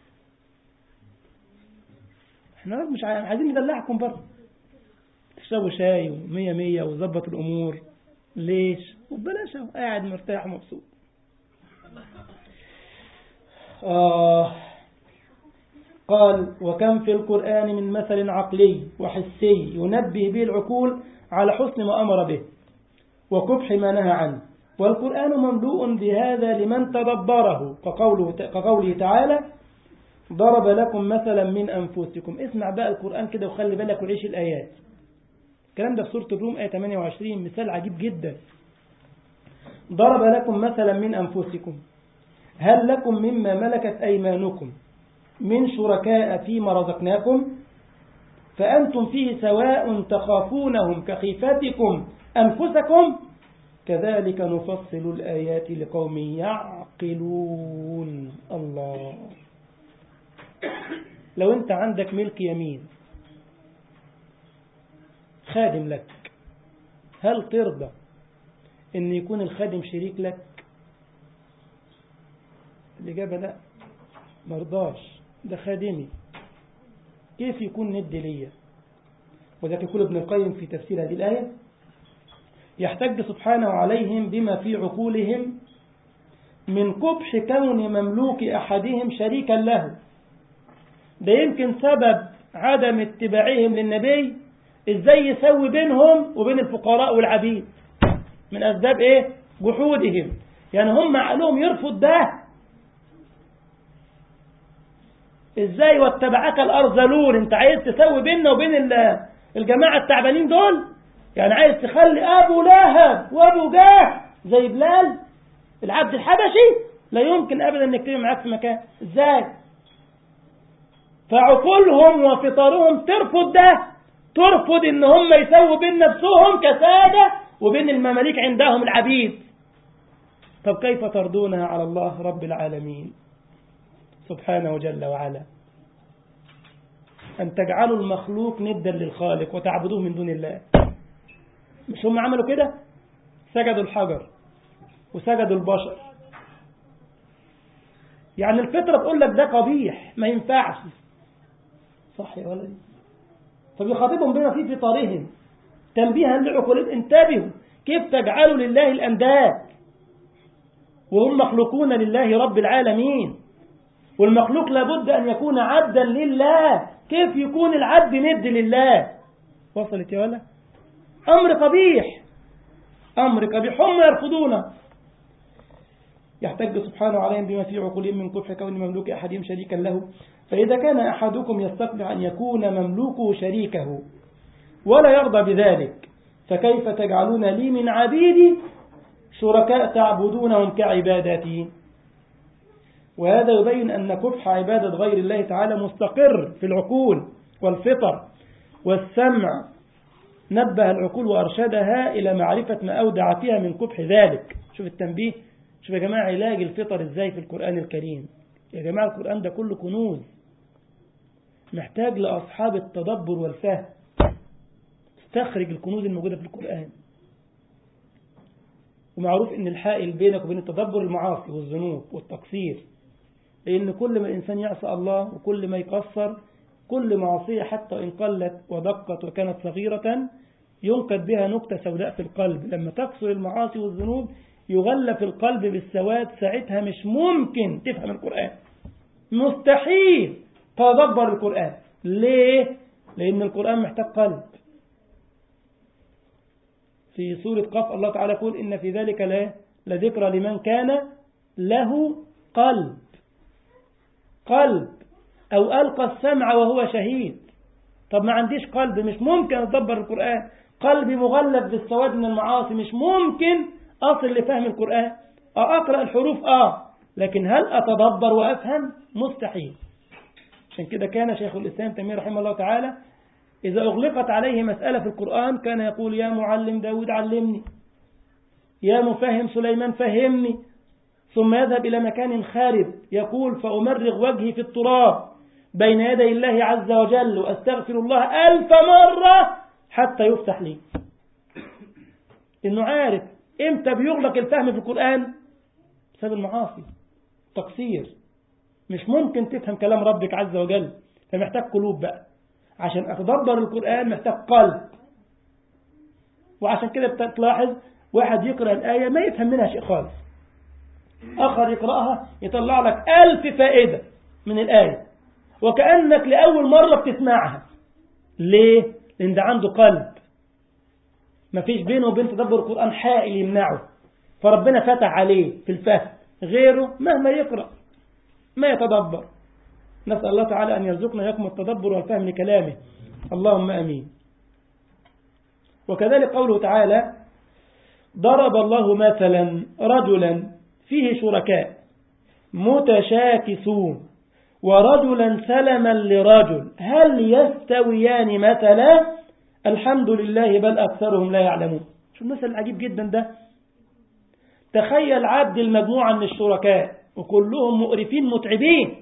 احنا مش عايزين ندلعكم برضه تشربوا شاي ومية مية وظبط الامور ليش وببلاش اهو قاعد مرتاح ومبسوط آه قال وكم في القرآن من مثل عقلي وحسي ينبه به العقول على حسن ما أمر به وقبح ما نهى عنه والقرآن مملوء بهذا لمن تدبره كقوله, كقوله تعالى ضرب لكم مثلا من أنفسكم اسمع بقى القرآن كده وخلي بالك وعيش الآيات الكلام ده في سورة الروم آية 28 مثال عجيب جدا ضرب لكم مثلا من أنفسكم هل لكم مما ملكت أيمانكم من شركاء فيما رزقناكم فأنتم فيه سواء تخافونهم كخيفتكم أنفسكم كذلك نفصل الآيات لقوم يعقلون الله لو أنت عندك ملك يمين خادم لك هل ترضى أن يكون الخادم شريك لك الإجابة لا مرضاش ده خادمي كيف يكون ند ليا وذلك يقول ابن القيم في تفسير هذه الآية يحتج سبحانه عليهم بما في عقولهم من قبح كون مملوك أحدهم شريكا له ده يمكن سبب عدم اتباعهم للنبي ازاي يسوي بينهم وبين الفقراء والعبيد من أسباب ايه جحودهم يعني هم عقلهم يرفض ده ازاي واتبعك الارذلون انت عايز تسوي بيننا وبين الجماعة التعبانين دول يعني عايز تخلي ابو لهب وابو جاه زي بلال العبد الحبشي لا يمكن ابدا انك تبقى معاك في مكان ازاي فعقولهم وفطرهم ترفض ده ترفض ان هم يسووا بين نفسهم كسادة وبين المماليك عندهم العبيد طب كيف ترضونها على الله رب العالمين سبحانه جل وعلا أن تجعلوا المخلوق ندا للخالق وتعبدوه من دون الله مش هم عملوا كده سجدوا الحجر وسجدوا البشر يعني الفطرة تقول لك ده قبيح ما ينفعش صح يا ولدي فبيخاطبهم بما في فطرهم تنبيها لعقولهم انتبهوا كيف تجعلوا لله الأنداد وهم مخلوقون لله رب العالمين والمخلوق لابد أن يكون عبدا لله كيف يكون العبد ند لله وصلت يا ولا أمر قبيح أمر قبيح هم يرفضونه يحتج سبحانه عليهم بما في عقولهم من قبح كون مملوك أحدهم شريكا له فإذا كان أحدكم يستطيع أن يكون مملوكه شريكه ولا يرضى بذلك فكيف تجعلون لي من عبيدي شركاء تعبدونهم كعبادتي وهذا يبين أن قبح عبادة غير الله تعالى مستقر في العقول والفطر والسمع نبه العقول وأرشدها إلى معرفة ما أودع فيها من قبح ذلك شوف التنبيه شوف يا جماعة علاج الفطر إزاي في القرآن الكريم يا جماعة القرآن ده كله كنوز محتاج لأصحاب التدبر والفهم استخرج الكنوز الموجودة في القرآن ومعروف ان الحائل بينك وبين التدبر المعاصي والذنوب والتقصير لأن كل ما الإنسان يعصى الله وكل ما يقصر كل معصية حتى إن قلت ودقت وكانت صغيرة ينقد بها نكتة سوداء في القلب لما تكسر المعاصي والذنوب يغلف القلب بالسواد ساعتها مش ممكن تفهم القرآن مستحيل تدبر القرآن ليه؟ لأن القرآن محتاج قلب في سورة قف الله تعالى يقول إن في ذلك لا لذكرى لمن كان له قلب قلب أو ألقى السمع وهو شهيد طب ما عنديش قلب مش ممكن أتدبر القرآن قلبي مغلف بالسواد من المعاصي مش ممكن أصل لفهم القرآن أقرأ الحروف آه لكن هل أتدبر وأفهم مستحيل عشان كده كان شيخ الإسلام تيمية رحمه الله تعالى إذا أغلقت عليه مسألة في القرآن كان يقول يا معلم داود علمني يا مفهم سليمان فهمني ثم يذهب إلى مكان خارب يقول فأمرغ وجهي في التراب بين يدي الله عز وجل وأستغفر الله ألف مرة حتى يفتح لي إنه عارف إمتى بيغلق الفهم في القرآن بسبب المعاصي تقصير مش ممكن تفهم كلام ربك عز وجل فمحتاج قلوب بقى عشان أتدبر القرآن محتاج قلب وعشان كده بتلاحظ واحد يقرأ الآية ما يفهم منها شيء خالص آخر يقرأها يطلع لك ألف فائدة من الآية وكأنك لأول مرة بتسمعها ليه؟ لأن ده عنده قلب ما فيش بينه وبين تدبر القرآن حائل يمنعه فربنا فتح عليه في الفهم غيره مهما يقرأ ما يتدبر نسأل الله تعالى أن يرزقنا يقم التدبر والفهم لكلامه اللهم أمين وكذلك قوله تعالى ضرب الله مثلا رجلا فيه شركاء متشاكسون ورجلا سلما لرجل هل يستويان مثلا الحمد لله بل أكثرهم لا يعلمون شو المثل العجيب جدا ده تخيل عبد المجموعة من الشركاء وكلهم مقرفين متعبين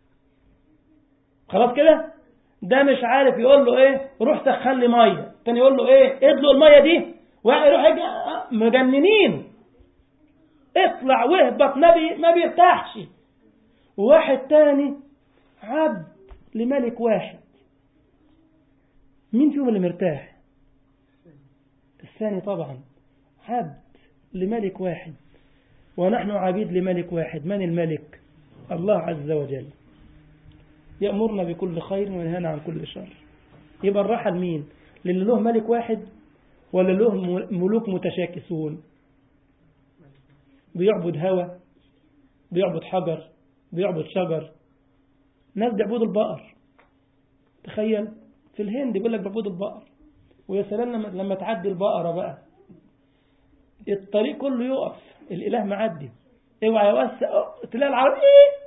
خلاص كده ده مش عارف يقول له ايه روح سخن لي ميه تاني يقول له ايه ادلق الميه دي واحد يروح يجي مجننين اطلع واهبط ما بي ما بيرتاحش وواحد تاني عبد لملك واحد مين فيهم اللي مرتاح الثاني طبعا عبد لملك واحد ونحن عبيد لملك واحد من الملك الله عز وجل يأمرنا بكل خير وينهانا عن كل شر يبقى الراحة لمين للي له ملك واحد ولا له ملوك متشاكسون بيعبد هوى بيعبد حجر بيعبد شجر ناس بيعبدوا البقر تخيل في الهند يقول لك بيعبدوا البقر ويا سلام لما, لما تعدي البقرة بقى الطريق كله يقف الإله معدي اوعى يوسع تلاقي العرب ايه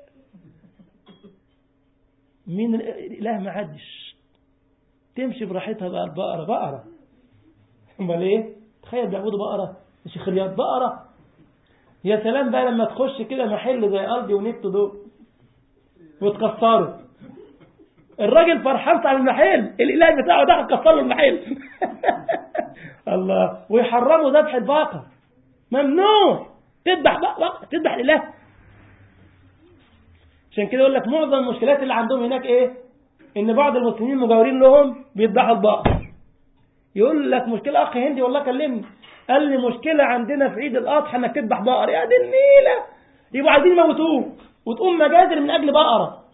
مين الإله معدش تمشي براحتها بقى البقرة بقرة امال ايه تخيل بيعبدوا بقرة مش خريات بقرة يا سلام بقى لما تخش كده محل زي أرضي ونت دول وتكسره الراجل فرحان على المحل الإله بتاعه ده كسر له المحل الله ويحرموا ذبح البقر ممنوع تذبح بقى تذبح الإله عشان كده يقول لك معظم المشكلات اللي عندهم هناك ايه ان بعض المسلمين مجاورين لهم بيذبحوا البقر يقول لك مشكلة اخ هندي والله كلمني قال لي مشكلة عندنا في عيد الاضحى انك تذبح بقر يا دي النيلة يبقوا عايزين يموتوك وتقوم مجازر من اجل بقرة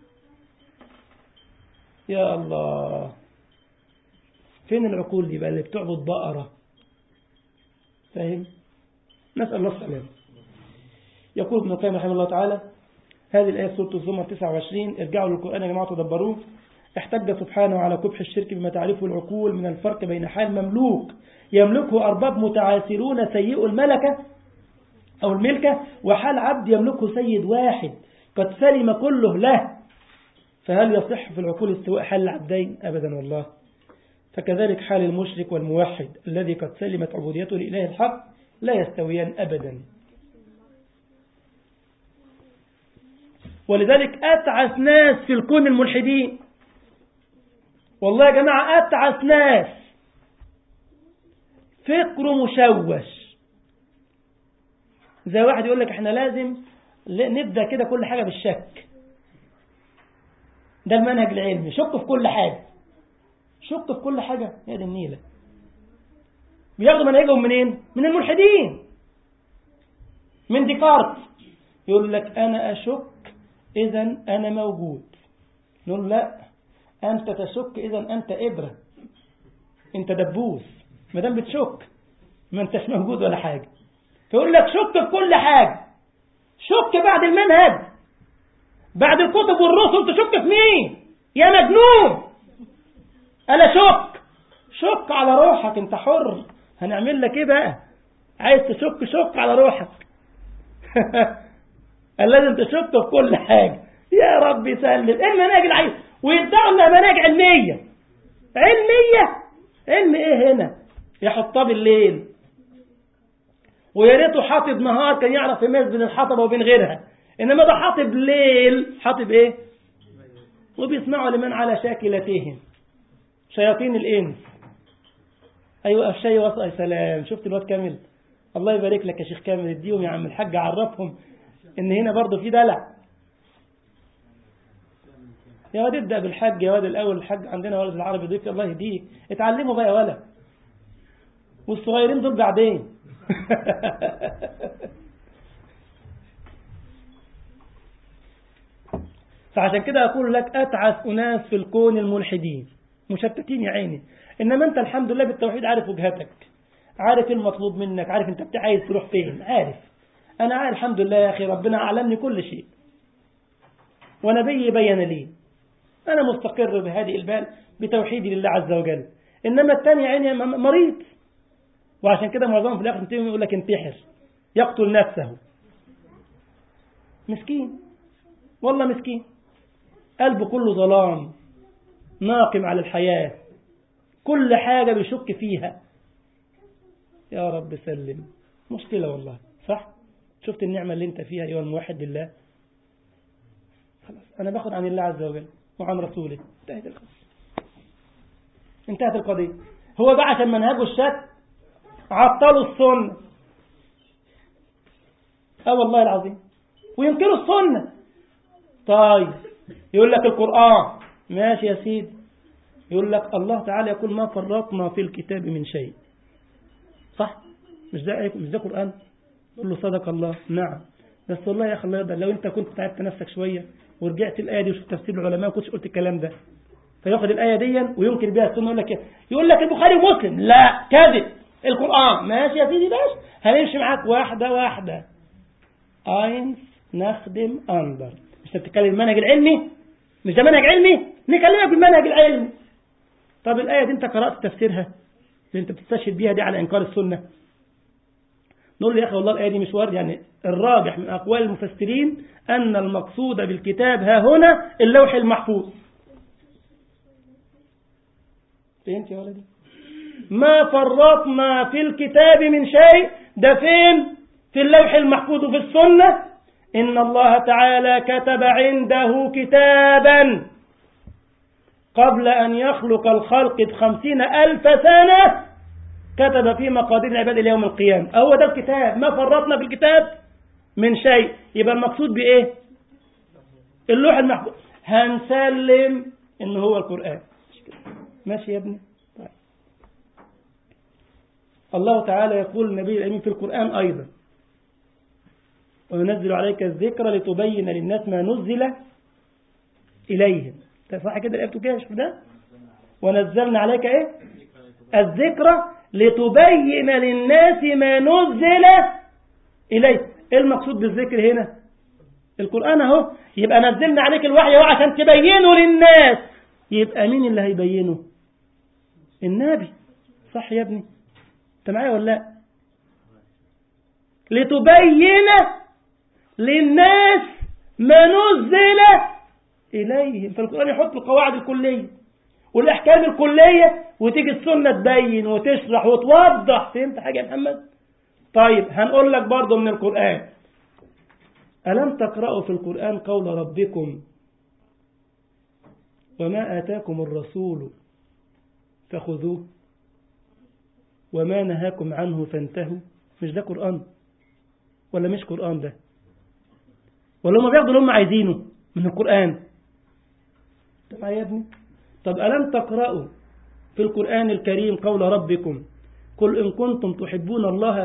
يا الله فين العقول دي بقى اللي بتعبد بقرة فاهم نسأل الله السلامة يقول ابن القيم رحمه الله تعالى هذه الآية سورة الزمر 29 ارجعوا للقرآن يا جماعة تدبروه احتج سبحانه على كبح الشرك بما تعرفه العقول من الفرق بين حال مملوك يملكه أرباب متعاسرون سيء الملكة أو الملكة وحال عبد يملكه سيد واحد قد سلم كله له فهل يصح في العقول استواء حال العبدين أبدا والله فكذلك حال المشرك والموحد الذي قد سلمت عبوديته لإله الحق لا يستويان أبدا ولذلك أتعس ناس في الكون الملحدين والله يا جماعة أتعس ناس فكره مشوش زي واحد يقول لك احنا لازم نبدأ كده كل حاجة بالشك ده المنهج العلمي شك في كل حاجة شك في كل حاجة يا دي النيلة بياخدوا منهجهم منين من الملحدين من ديكارت يقول لك أنا أشك إذا أنا موجود نقول لا أنت تشك إذا أنت إبرة أنت دبوس ما دام بتشك ما أنتش موجود ولا حاجة فيقول لك شك في كل حاجة شك بعد المنهج بعد الكتب والرسل تشك في مين يا مجنون ألا شك شك على روحك أنت حر هنعمل لك إيه بقى عايز تشك شك على روحك لازم تشك في كل حاجة يا رب سلم ايه المناهج العيب ويدعوا انها مناهج علمية علمية علم ايه هنا يحطها بالليل ويا ريته حاطب نهار كان يعرف يميز بين الحطبة وبين غيرها انما ده حاطب ليل حاطب ايه وبيسمعوا لمن على شاكلتهم شياطين الانس ايوه الشيء وصل يا سلام شفت الواد كامل الله يبارك لك يا شيخ كامل اديهم يا عم الحاج عرفهم ان هنا برضه في دلع يا واد ابدا بالحج يا واد الاول الحج عندنا ولد العربي ضيف الله يهديك اتعلموا بقى يا ولد والصغيرين دول بعدين فعشان كده أقول لك أتعس أناس في الكون الملحدين مشتتين يا عيني إنما أنت الحمد لله بالتوحيد عارف وجهتك عارف المطلوب منك عارف أنت عايز تروح فين عارف أنا عارف الحمد لله يا أخي ربنا أعلمني كل شيء ونبي بين لي أنا مستقر بهذه البال بتوحيدي لله عز وجل إنما الثاني عيني مريض وعشان كده معظمهم في الآخر يقول لك انتحر يقتل نفسه مسكين والله مسكين قلبه كله ظلام ناقم على الحياة كل حاجة بيشك فيها يا رب سلم مشكلة والله صح شفت النعمة اللي انت فيها أيها الموحد لله خلاص أنا باخد عن الله عز وجل وعن رسوله انتهت القضية انتهت القضية هو بقى عشان منهجه الشك عطلوا السنة اه والله العظيم وينكروا السنة طيب يقول لك القرآن ماشي يا سيدي يقول لك الله تعالى يقول ما فرطنا في الكتاب من شيء صح مش ده مش ده قرآن يقول له صدق الله نعم بس والله يا اخي الله يرضى لو انت كنت تعبت نفسك شوية ورجعت الآية دي وشفت تفسير العلماء ما كنتش قلت الكلام ده فياخد الآية دي وينكر بها السنة يقول لك يقول لك البخاري ومسلم لا كذب القرآن ماشي يا سيدي باش هنمشي معاك واحدة واحدة اينس نخدم أندر مش بتتكلم المنهج العلمي مش ده منهج علمي نكلمك بالمنهج العلمي طب الآية دي انت قرأت تفسيرها اللي انت بتستشهد بيها دي على إنكار السنة نقول له يا أخي والله الآية دي مش وارد يعني الراجح من أقوال المفسرين أن المقصود بالكتاب ها هنا اللوح المحفوظ فهمت يا ولدي ما فرطنا في الكتاب من شيء ده فين في اللوح المحفوظ في السنة إن الله تعالى كتب عنده كتابا قبل أن يخلق الخلق بخمسين ألف سنة كتب في مقادير العباد إلى يوم القيامة هو ده الكتاب ما فرطنا في الكتاب من شيء يبقى المقصود بإيه اللوح المحفوظ هنسلم إن هو القرآن ماشي يا ابني طيب. الله تعالى يقول النبي الأمين في القرآن أيضا وننزل عليك الذكر لتبين للناس ما نزل إليهم صح كده الآية كده شوف ده ونزلنا عليك إيه الذكر لتبين للناس ما نزل إليه إيه المقصود بالذكر هنا القرآن أهو يبقى نزلنا عليك الوحي اهو عشان تبينه للناس يبقى مين اللي هيبينه النبي صح يا ابني انت معايا ولا لا لتبين للناس ما نزل إليهم فالقرآن يحط القواعد الكلية والأحكام الكلية وتيجي السنة تبين وتشرح وتوضح فهمت حاجة يا محمد طيب هنقول لك برضو من القرآن ألم تقرأوا في القرآن قول ربكم وما آتاكم الرسول فخذوه وما نهاكم عنه فانتهوا مش ده قرآن ولا مش قرآن ده ولا هم بياخدوا اللي هم عايزينه من القرآن طب يا ابني طب ألم تقرأوا في القرآن الكريم قول ربكم قل إن كنتم تحبون الله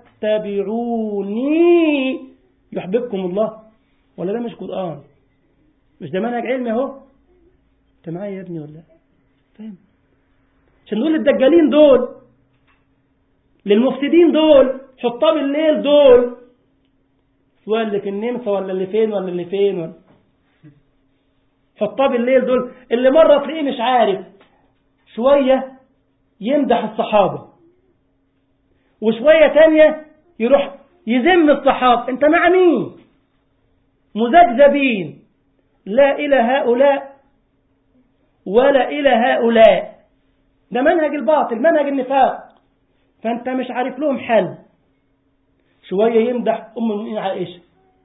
فاتبعوني يحببكم الله ولا ده مش قرآن مش ده منهج علمي اهو انت معايا يا ابني ولا فاهم عشان نقول للدجالين دول للمفسدين دول حطاب الليل دول سواء اللي في النمسا ولا اللي فين ولا اللي فين ولا حطاب الليل دول اللي مرة تلاقيه مش عارف شوية يمدح الصحابة وشوية تانية يروح يذم الصحابة انت مع مين مذبذبين لا إلى هؤلاء ولا إلى هؤلاء ده منهج الباطل منهج النفاق فأنت مش عارف لهم حل شوية يمدح أم المؤمنين عائشة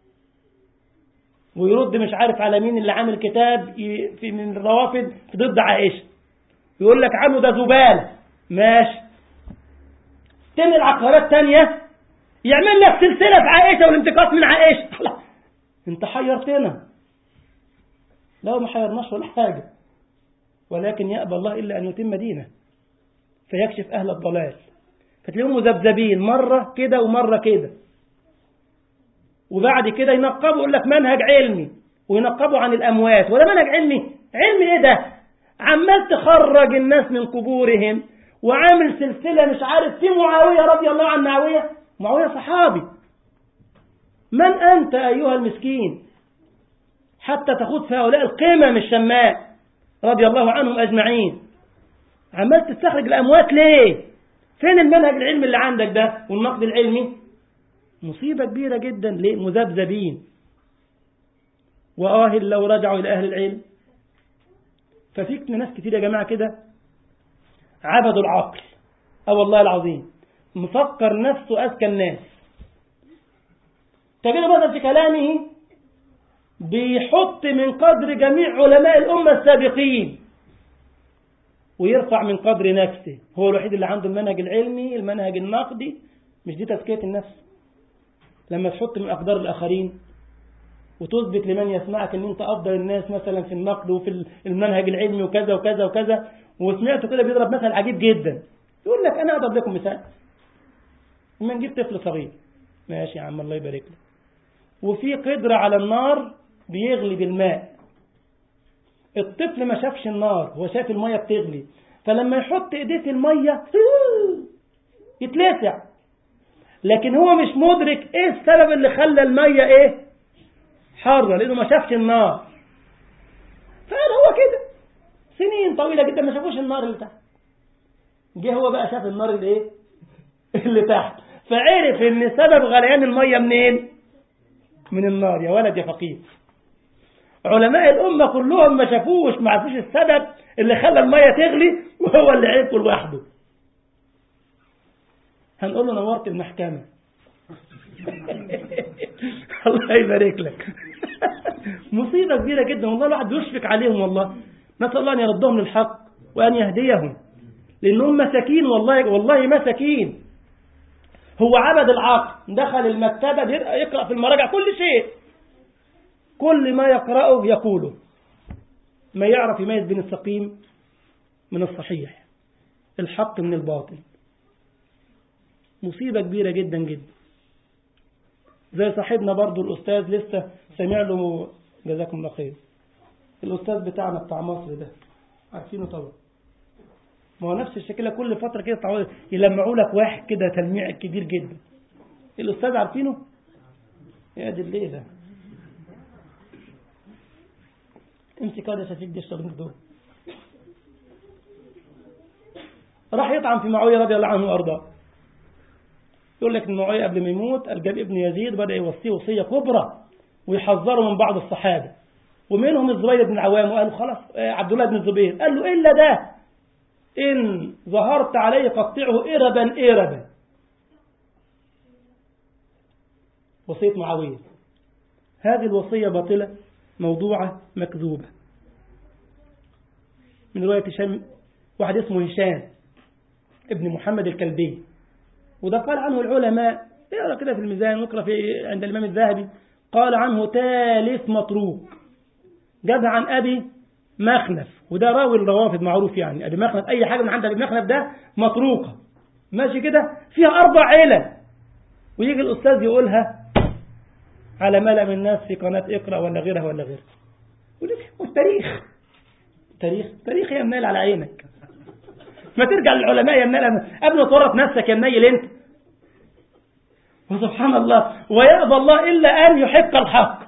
ويرد مش عارف على مين اللي عامل كتاب في من الروافد ضد عائشة يقول لك عنه ده زبال ماشي تنقل عقارات تانية يعمل لك سلسلة في عائشة والانتقاص من عائشة انت حيرتنا لا ما حيرناش ولا حاجة ولكن يأبى الله إلا أن يتم دينه فيكشف أهل الضلال فتلاقيهم مذبذبين مرة كده ومرة كده وبعد كده ينقبوا يقول لك منهج علمي وينقبوا عن الأموات ولا منهج علمي علمي إيه ده عمال تخرج الناس من قبورهم وعامل سلسلة مش عارف في معاوية رضي الله عن معاوية معاوية صحابي من أنت أيها المسكين حتى تخوض في هؤلاء القمم الشماء رضي الله عنهم أجمعين عمال تستخرج الأموات ليه فين المنهج العلمي اللي عندك ده والنقد العلمي مصيبة كبيرة جدا ليه مذبذبين وآه لو رجعوا إلى أهل العلم ففيك ناس كتير يا جماعة كده عبدوا العقل أو والله العظيم مفكر نفسه أذكى الناس تجد مثلا في كلامه بيحط من قدر جميع علماء الأمة السابقين ويرفع من قدر نفسه هو الوحيد اللي عنده المنهج العلمي المنهج النقدي مش دي تزكية النفس لما تحط من أقدار الآخرين وتثبت لمن يسمعك ان انت افضل الناس مثلا في النقد وفي المنهج العلمي وكذا وكذا وكذا وسمعته كده بيضرب مثل عجيب جدا يقول لك انا اضرب لكم مثال لما نجيب طفل صغير ماشي يا عم الله يبارك لك وفي قدرة على النار بيغلي بالماء الطفل ما شافش النار هو شاف المية بتغلي فلما يحط ايديه في المية يتلسع لكن هو مش مدرك ايه السبب اللي خلى المية ايه حارة لانه ما شافش النار فقال هو كده سنين طويلة جدا ما شافوش النار اللي تحت جه هو بقى شاف النار اللي ايه اللي تحت فعرف ان سبب غليان المية منين من النار يا ولد يا فقير علماء الأمة كلهم ما شافوش ما عرفوش السبب اللي خلى المية تغلي وهو اللي عرفه لوحده هنقول له نورت المحكمة الله يبارك لك مصيبة كبيرة جدا والله الواحد بيشفق عليهم والله نسأل الله أن يردهم للحق وأن يهديهم لأنهم مساكين والله والله مساكين هو عبد العقل دخل المكتبة يقرأ في المراجع كل شيء كل ما يقرأه يقوله ما يعرف يميز بين السقيم من الصحيح الحق من الباطل مصيبة كبيرة جدا جدا زي صاحبنا برضو الأستاذ لسه سمع له جزاكم الله خير الأستاذ بتاعنا بتاع مصر ده عارفينه طبعا ما هو نفس الشكل كل فترة كده يلمعوا لك واحد كده تلميع كبير جدا الأستاذ عارفينه يا دي الليلة امسك هذا شفيق دي الشغل دول راح يطعن في معاوية رضي الله عنه وأرضاه يقول لك ان معاوية قبل ما يموت قال جاب ابن يزيد بدأ يوصيه وصية كبرى ويحذره من بعض الصحابة ومنهم الزبير بن العوام وقال خلاص عبد الله بن الزبير قال له إلا ده إن ظهرت عليه قطعه إربا إربا وصية معاوية هذه الوصية باطلة موضوعة مكذوبة من رواية هشام واحد اسمه هشام ابن محمد الكلبي وده قال عنه العلماء اقرا كده في الميزان واقرا في عند الإمام الذهبي قال عنه تالف متروك جاب عن أبي مخنف وده راوي الروافد معروف يعني أبي مخنف أي حاجة من عند أبي مخنف ده متروكة ماشي كده فيها أربع علل ويجي الأستاذ يقولها على ملأ من الناس في قناة اقرأ ولا غيرها ولا غيرها يقول لك والتاريخ تاريخ تاريخ يا منال على عينك ما ترجع للعلماء يا منال قبل ما تورط نفسك يا منيل انت وسبحان الله ويأبى الله إلا أن يحق الحق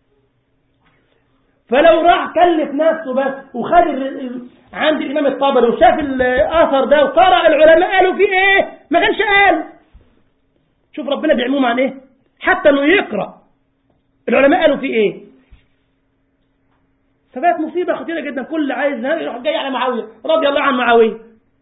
فلو راح كلف نفسه بس وخد عند الإمام الطبري وشاف الأثر ده وقرأ العلماء قالوا فيه إيه ما كانش قال شوف ربنا بيعموم عن إيه حتى إنه يقرأ العلماء قالوا فيه إيه فبقت مصيبة خطيرة جدا كل عايز يروح جاي على معاوية رضي الله عن معاوية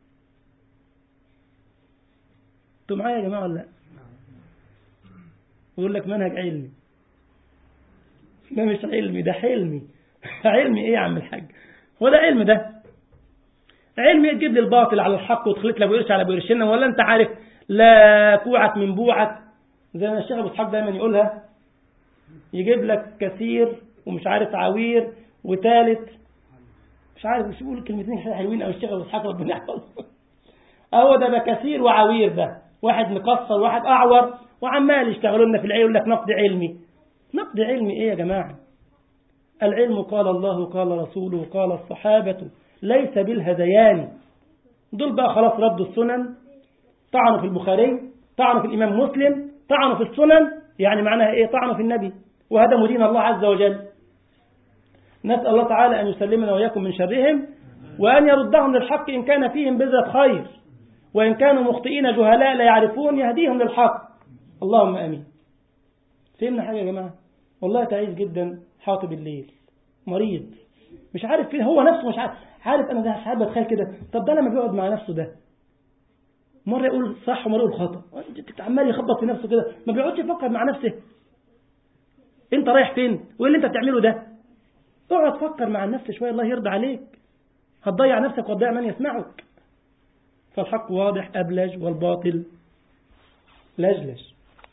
انتوا معايا يا جماعة ولا لا ويقول لك منهج علمي ده مش علمي ده حلمي علمي ايه يا عم الحاج هو ده علم ده علمي تجيب لي الباطل على الحق وتخلط لي ابو قرش على ابو قرشين ولا انت عارف لا كوعك من بوعك زي ما الشيخ ابو اسحاق دايما يقولها يجيب لك كثير ومش عارف عوير وثالث مش عارف مش بيقول كلمتين حلوين او الشيخ ابو اسحاق ربنا يحفظه هو ده بقى كثير وعوير ده واحد مقصر واحد اعور وعمال يشتغلوا لنا في العلم يقول لك نقد علمي نقد علمي ايه يا جماعه العلم قال الله قال رسوله قال الصحابه ليس بالهذيان دول بقى خلاص ردوا السنن طعنوا في البخاري طعنوا في الامام مسلم طعنوا في السنن يعني معناها ايه طعنوا في النبي وهدموا دين الله عز وجل نسأل الله تعالى أن يسلمنا وإياكم من شرهم وأن يردهم للحق إن كان فيهم بذرة خير وإن كانوا مخطئين جهلاء لا يعرفون يهديهم للحق اللهم أمين فهمنا حاجة يا جماعة والله تعيس جدا حاطب الليل مريض مش عارف فين هو نفسه مش عارف عارف أنا ده ساعات بتخيل كده طب ده لما بيقعد مع نفسه ده مرة يقول صح ومرة يقول خطأ عمال يخبط في نفسه كده ما بيقعدش يفكر مع نفسه انت رايح فين وايه اللي انت بتعمله ده اقعد فكر مع النفس شوية الله يرضى عليك هتضيع نفسك وتضيع من يسمعك فالحق واضح أبلج والباطل لجلج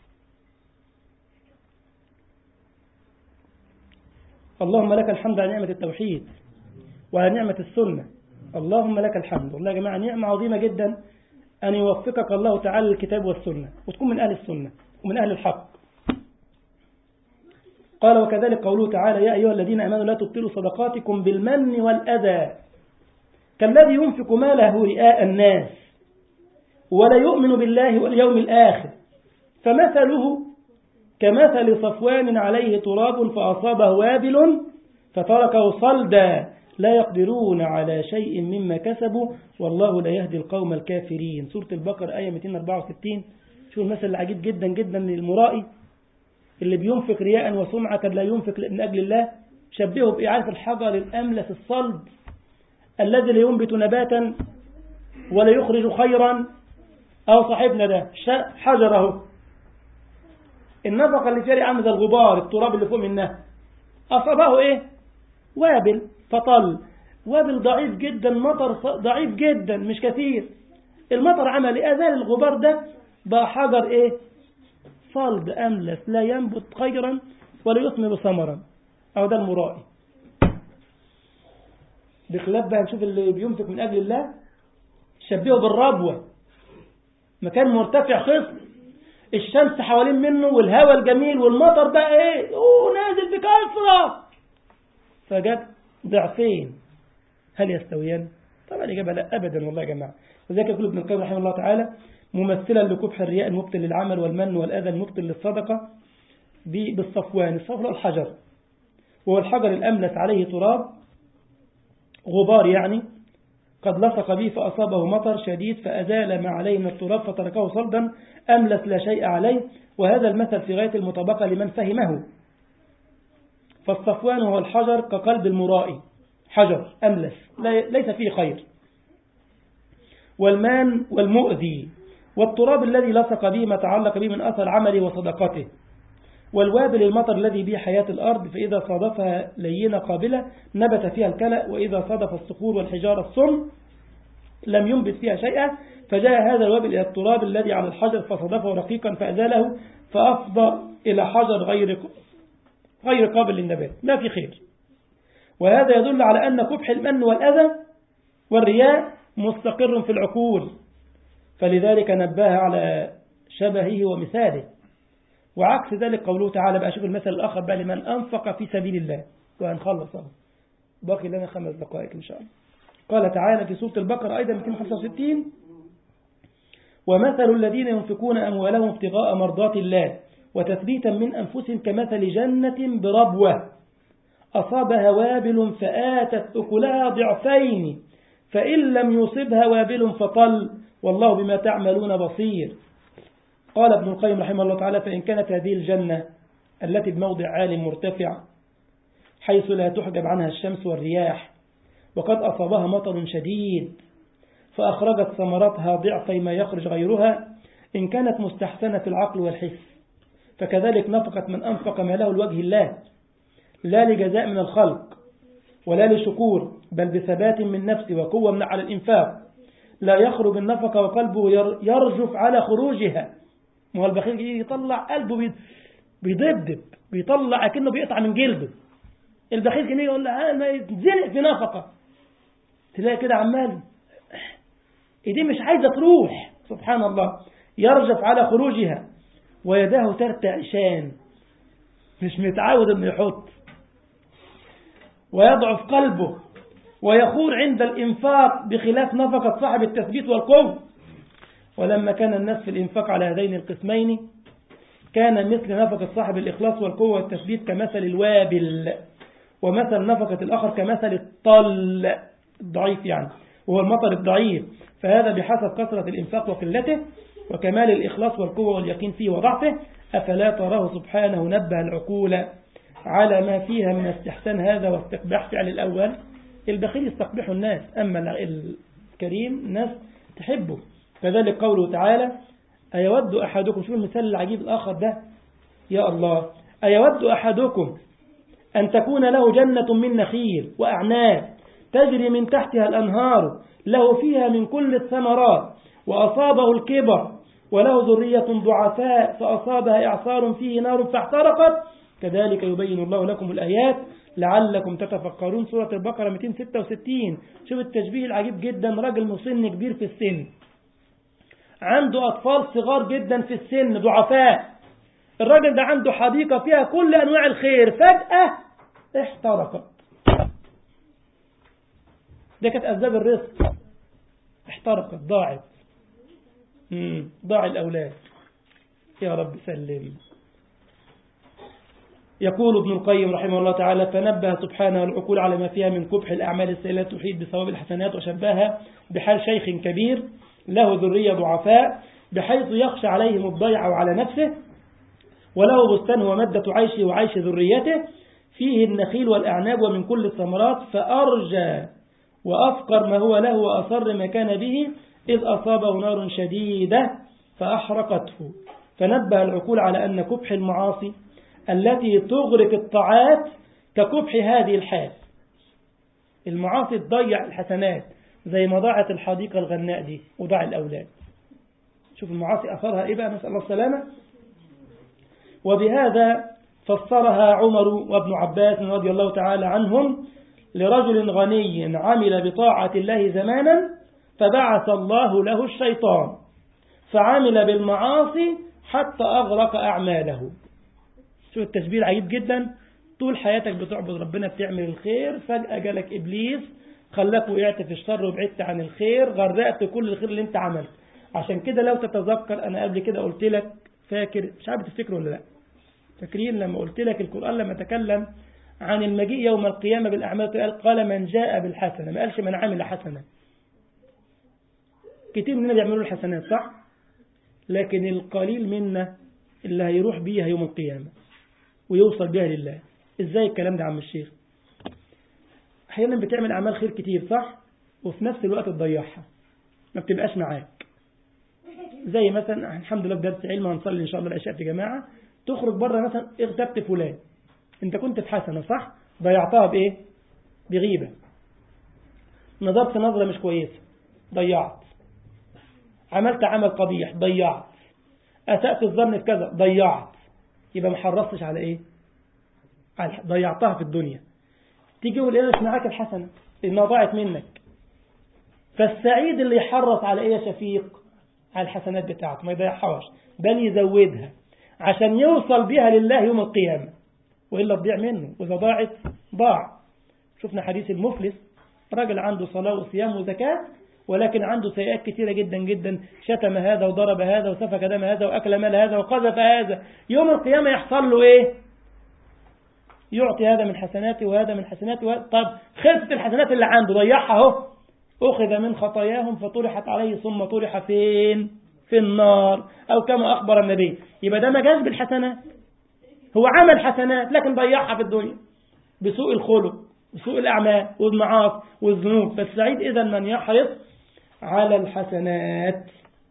اللهم لك الحمد على نعمة التوحيد وعلى نعمة السنة اللهم لك الحمد والله يا جماعة نعمة عظيمة جدا أن يوفقك الله تعالى للكتاب والسنة وتكون من أهل السنة ومن أهل الحق قال وكذلك قوله تعالى يا أيها الذين أمنوا لا تبطلوا صدقاتكم بالمن والأذى كالذي ينفق ماله رئاء الناس ولا يؤمن بالله واليوم الآخر فمثله كمثل صفوان عليه تراب فأصابه وابل فتركه صلدا لا يقدرون على شيء مما كسبوا والله لا يهدي القوم الكافرين سورة البقرة آية 264 شوف المثل العجيب جدا جدا للمرائي اللي بينفق رياء وسمعة لا ينفق من أجل الله شبهه بإعادة الحجر الأملس الصلب الذي لا ينبت نباتا ولا يخرج خيرا أو صاحبنا ده حجره النفقة اللي فيها عامل زي الغبار التراب اللي فوق منها أصابه إيه وابل فطل وابل ضعيف جدا مطر ضعيف جدا مش كثير المطر عمل إيه أزال الغبار ده بقى حجر إيه صلب أملس لا ينبت خيرا ولا يثمر ثمرا أو ده المرائي بخلاف بقى نشوف اللي بينفق من أجل الله شبهه بالربوة مكان مرتفع خصم الشمس حوالين منه والهواء الجميل والمطر بقى ايه اوه نازل بكثرة فجاب ضعفين هل يستويان طبعا الإجابة لا أبدا والله يا جماعة وذلك يقول ابن القيم رحمه الله تعالى ممثلا لكبح الرياء المبطل للعمل والمن والأذى المبطل للصدقة بالصفوان الصفوان الحجر وهو الحجر الأملس عليه تراب غبار يعني قد لصق به فأصابه مطر شديد فأزال ما عليه من التراب فتركه صلدا أملس لا شيء عليه وهذا المثل في غاية المطابقة لمن فهمه فالصفوان هو الحجر كقلب المرائي حجر أملس ليس فيه خير والمان والمؤذي والتراب الذي لصق به ما تعلق به من أثر عمله وصدقته والوابل المطر الذي به حياة الأرض فإذا صادفها لينة قابلة نبت فيها الكلأ وإذا صادف الصخور والحجارة الصم لم ينبت فيها شيئا فجاء هذا الوابل إلى التراب الذي على الحجر فصادفه رقيقا فأزاله فأفضى إلى حجر غير غير قابل للنبات ما في خير وهذا يدل على أن كبح المن والأذى والرياء مستقر في العقول فلذلك نبه على شبهه ومثاله وعكس ذلك قوله تعالى بقى شوف المثل الآخر بقى لمن أنفق في سبيل الله وهنخلص اهو باقي لنا خمس دقائق إن شاء الله قال تعالى في سورة البقرة أيضا 265 ومثل الذين ينفقون أموالهم ابتغاء مرضات الله وتثبيتا من أنفسهم كمثل جنة بربوة أصابها وابل فآتت أكلها ضعفين فإن لم يصبها وابل فطل والله بما تعملون بصير قال ابن القيم رحمه الله تعالى فإن كانت هذه الجنة التي بموضع عال مرتفع حيث لا تحجب عنها الشمس والرياح وقد أصابها مطر شديد فأخرجت ثمرتها ضعفي ما يخرج غيرها إن كانت مستحسنة في العقل والحس فكذلك نفقت من أنفق ماله لوجه الله لا لجزاء من الخلق ولا لشكور بل بثبات من نفسه وقوة من على الإنفاق لا يخرج النفقة وقلبه يرجف على خروجها ما هو البخيل يطلع قلبه بيدبدب بيطلع أكنه بيقطع من جلده البخيل كان يقول له ما يتزنق في نفقة تلاقي كده عمال ايديه مش عايزة تروح سبحان الله يرجف على خروجها ويداه ترتعشان مش متعود انه يحط ويضعف قلبه ويخور عند الإنفاق بخلاف نفقة صاحب التثبيت والقوة ولما كان الناس في الإنفاق على هذين القسمين كان مثل نفقة صاحب الإخلاص والقوة والتثبيت كمثل الوابل ومثل نفقة الآخر كمثل الطل الضعيف يعني وهو المطر الضعيف فهذا بحسب كثرة الإنفاق وقلته وكمال الإخلاص والقوة واليقين فيه وضعفه أفلا تراه سبحانه نبه العقول على ما فيها من استحسان هذا واستقباح فعل الأول البخيل يستقبحه الناس أما الكريم الناس تحبه كذلك قوله تعالى أيود أحدكم شوف المثال العجيب الآخر ده يا الله أيود أحدكم أن تكون له جنة من نخيل وأعناب تجري من تحتها الأنهار له فيها من كل الثمرات وأصابه الكبر وله ذرية ضعفاء فأصابها إعصار فيه نار فاحترقت كذلك يبين الله لكم الآيات لعلكم تتفكرون سورة البقرة 266 شوف التشبيه العجيب جدا راجل مسن كبير في السن عنده أطفال صغار جدا في السن ضعفاء الراجل ده عنده حديقة فيها كل أنواع الخير فجأة احترقت ده كانت أسباب الرزق احترقت ضاعت ضاع الأولاد يا رب سلم يقول ابن القيم رحمه الله تعالى فنبه سبحانه العقول على ما فيها من قبح الأعمال السيئة تحيط بثواب الحسنات وشبهها بحال شيخ كبير له ذرية ضعفاء بحيث يخشى عليهم الضيع وعلى نفسه وله بستان ومدة عيشه وعيش ذريته فيه النخيل والأعناب ومن كل الثمرات فأرجى وأفقر ما هو له وأصر ما كان به إذ أصابه نار شديدة فأحرقته فنبه العقول على أن كبح المعاصي التي تغرق الطاعات ككبح هذه الحال المعاصي تضيع الحسنات زي ما ضاعت الحديقة الغناء دي وضاع الأولاد شوف المعاصي أثرها إيه بقى نسأل الله السلامة وبهذا فسرها عمر وابن عباس رضي الله تعالى عنهم لرجل غني عمل بطاعة الله زمانا فبعث الله له الشيطان فعمل بالمعاصي حتى أغرق أعماله شوف التشبيه العجيب جدا طول حياتك بتعبد ربنا بتعمل الخير فجأة جالك إبليس خلاك وقعت في الشر وبعدت عن الخير غرقت كل الخير اللي انت عملته عشان كده لو تتذكر أنا قبل كده قلت لك فاكر مش عارف تفتكره ولا لا فاكرين لما قلت لك القرآن لما تكلم عن المجيء يوم القيامة بالأعمال قال قال من جاء بالحسنة ما قالش من عمل حسنة كتير مننا بيعملوا الحسنات صح لكن القليل منا اللي هيروح بيها يوم القيامة ويوصل بيها لله ازاي الكلام ده عم الشيخ احيانا بتعمل اعمال خير كتير صح وفي نفس الوقت تضيعها ما بتبقاش معاك زي مثلا الحمد لله في درس علم هنصلي ان شاء الله العشاء في جماعه تخرج بره مثلا اغتبت فلان انت كنت في حسنه صح ضيعتها بايه بغيبه نظرت نظره مش كويسه ضيعت عملت عمل قبيح ضيعت اسات الظن في كذا ضيعت يبقى ما حرصتش على ايه على ضيعتها في الدنيا تيجي يقول مش معاك الحسنه انها ضاعت منك فالسعيد اللي يحرص على ايه يا شفيق على الحسنات بتاعته ما يضيعهاش بل يزودها عشان يوصل بها لله يوم القيامة وإلا تضيع منه وإذا ضاعت ضاع شفنا حديث المفلس راجل عنده صلاة وصيام وزكاة ولكن عنده سيئات كثيرة جدا جدا شتم هذا وضرب هذا وسفك دم هذا وأكل مال هذا وقذف هذا يوم القيامة يحصل له إيه يعطي هذا من حسناته وهذا من حسناته وهذا. طب خلصت الحسنات اللي عنده ضيعها اهو أخذ من خطاياهم فطرحت عليه ثم طرح فين في النار أو كما أخبر النبي يبقى ده ما جاز بالحسنات هو عمل حسنات لكن ضيعها في الدنيا بسوء الخلق وسوء الأعمال والمعاصي والذنوب فالسعيد إذا من يحرص على الحسنات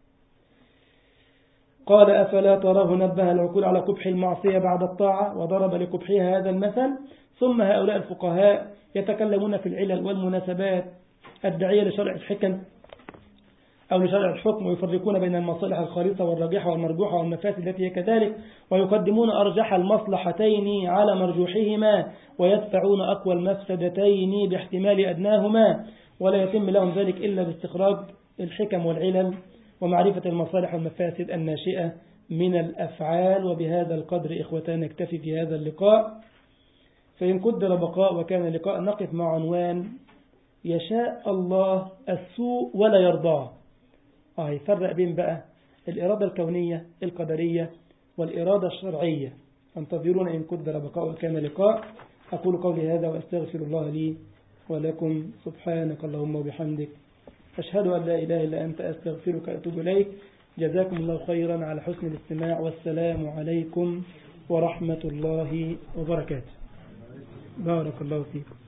قال أفلا تراه نبه العقول على قبح المعصية بعد الطاعة وضرب لقبحها هذا المثل ثم هؤلاء الفقهاء يتكلمون في العلل والمناسبات الداعية لشرع الحكم أو لشرع الحكم ويفرقون بين المصالح الخالصة والراجحة والمرجوحة والمفاسد التي هي كذلك ويقدمون أرجح المصلحتين على مرجوحهما ويدفعون أقوى المفسدتين باحتمال أدناهما ولا يتم لهم ذلك إلا باستخراج الحكم والعلل ومعرفة المصالح والمفاسد الناشئة من الأفعال وبهذا القدر إخوتان نكتفي في هذا اللقاء فإن قدر بقاء وكان لقاء نقف مع عنوان يشاء الله السوء ولا يرضاه آه يفرق بين بقى الإرادة الكونية القدرية والإرادة الشرعية انتظرونا إن قدر بقاء وكان لقاء أقول قولي هذا وأستغفر الله لي ولكم سبحانك اللهم وبحمدك أشهد أن لا إله إلا أنت أستغفرك وأتوب إليك جزاكم الله خيرا على حسن الاستماع والسلام عليكم ورحمة الله وبركاته بارك الله فيكم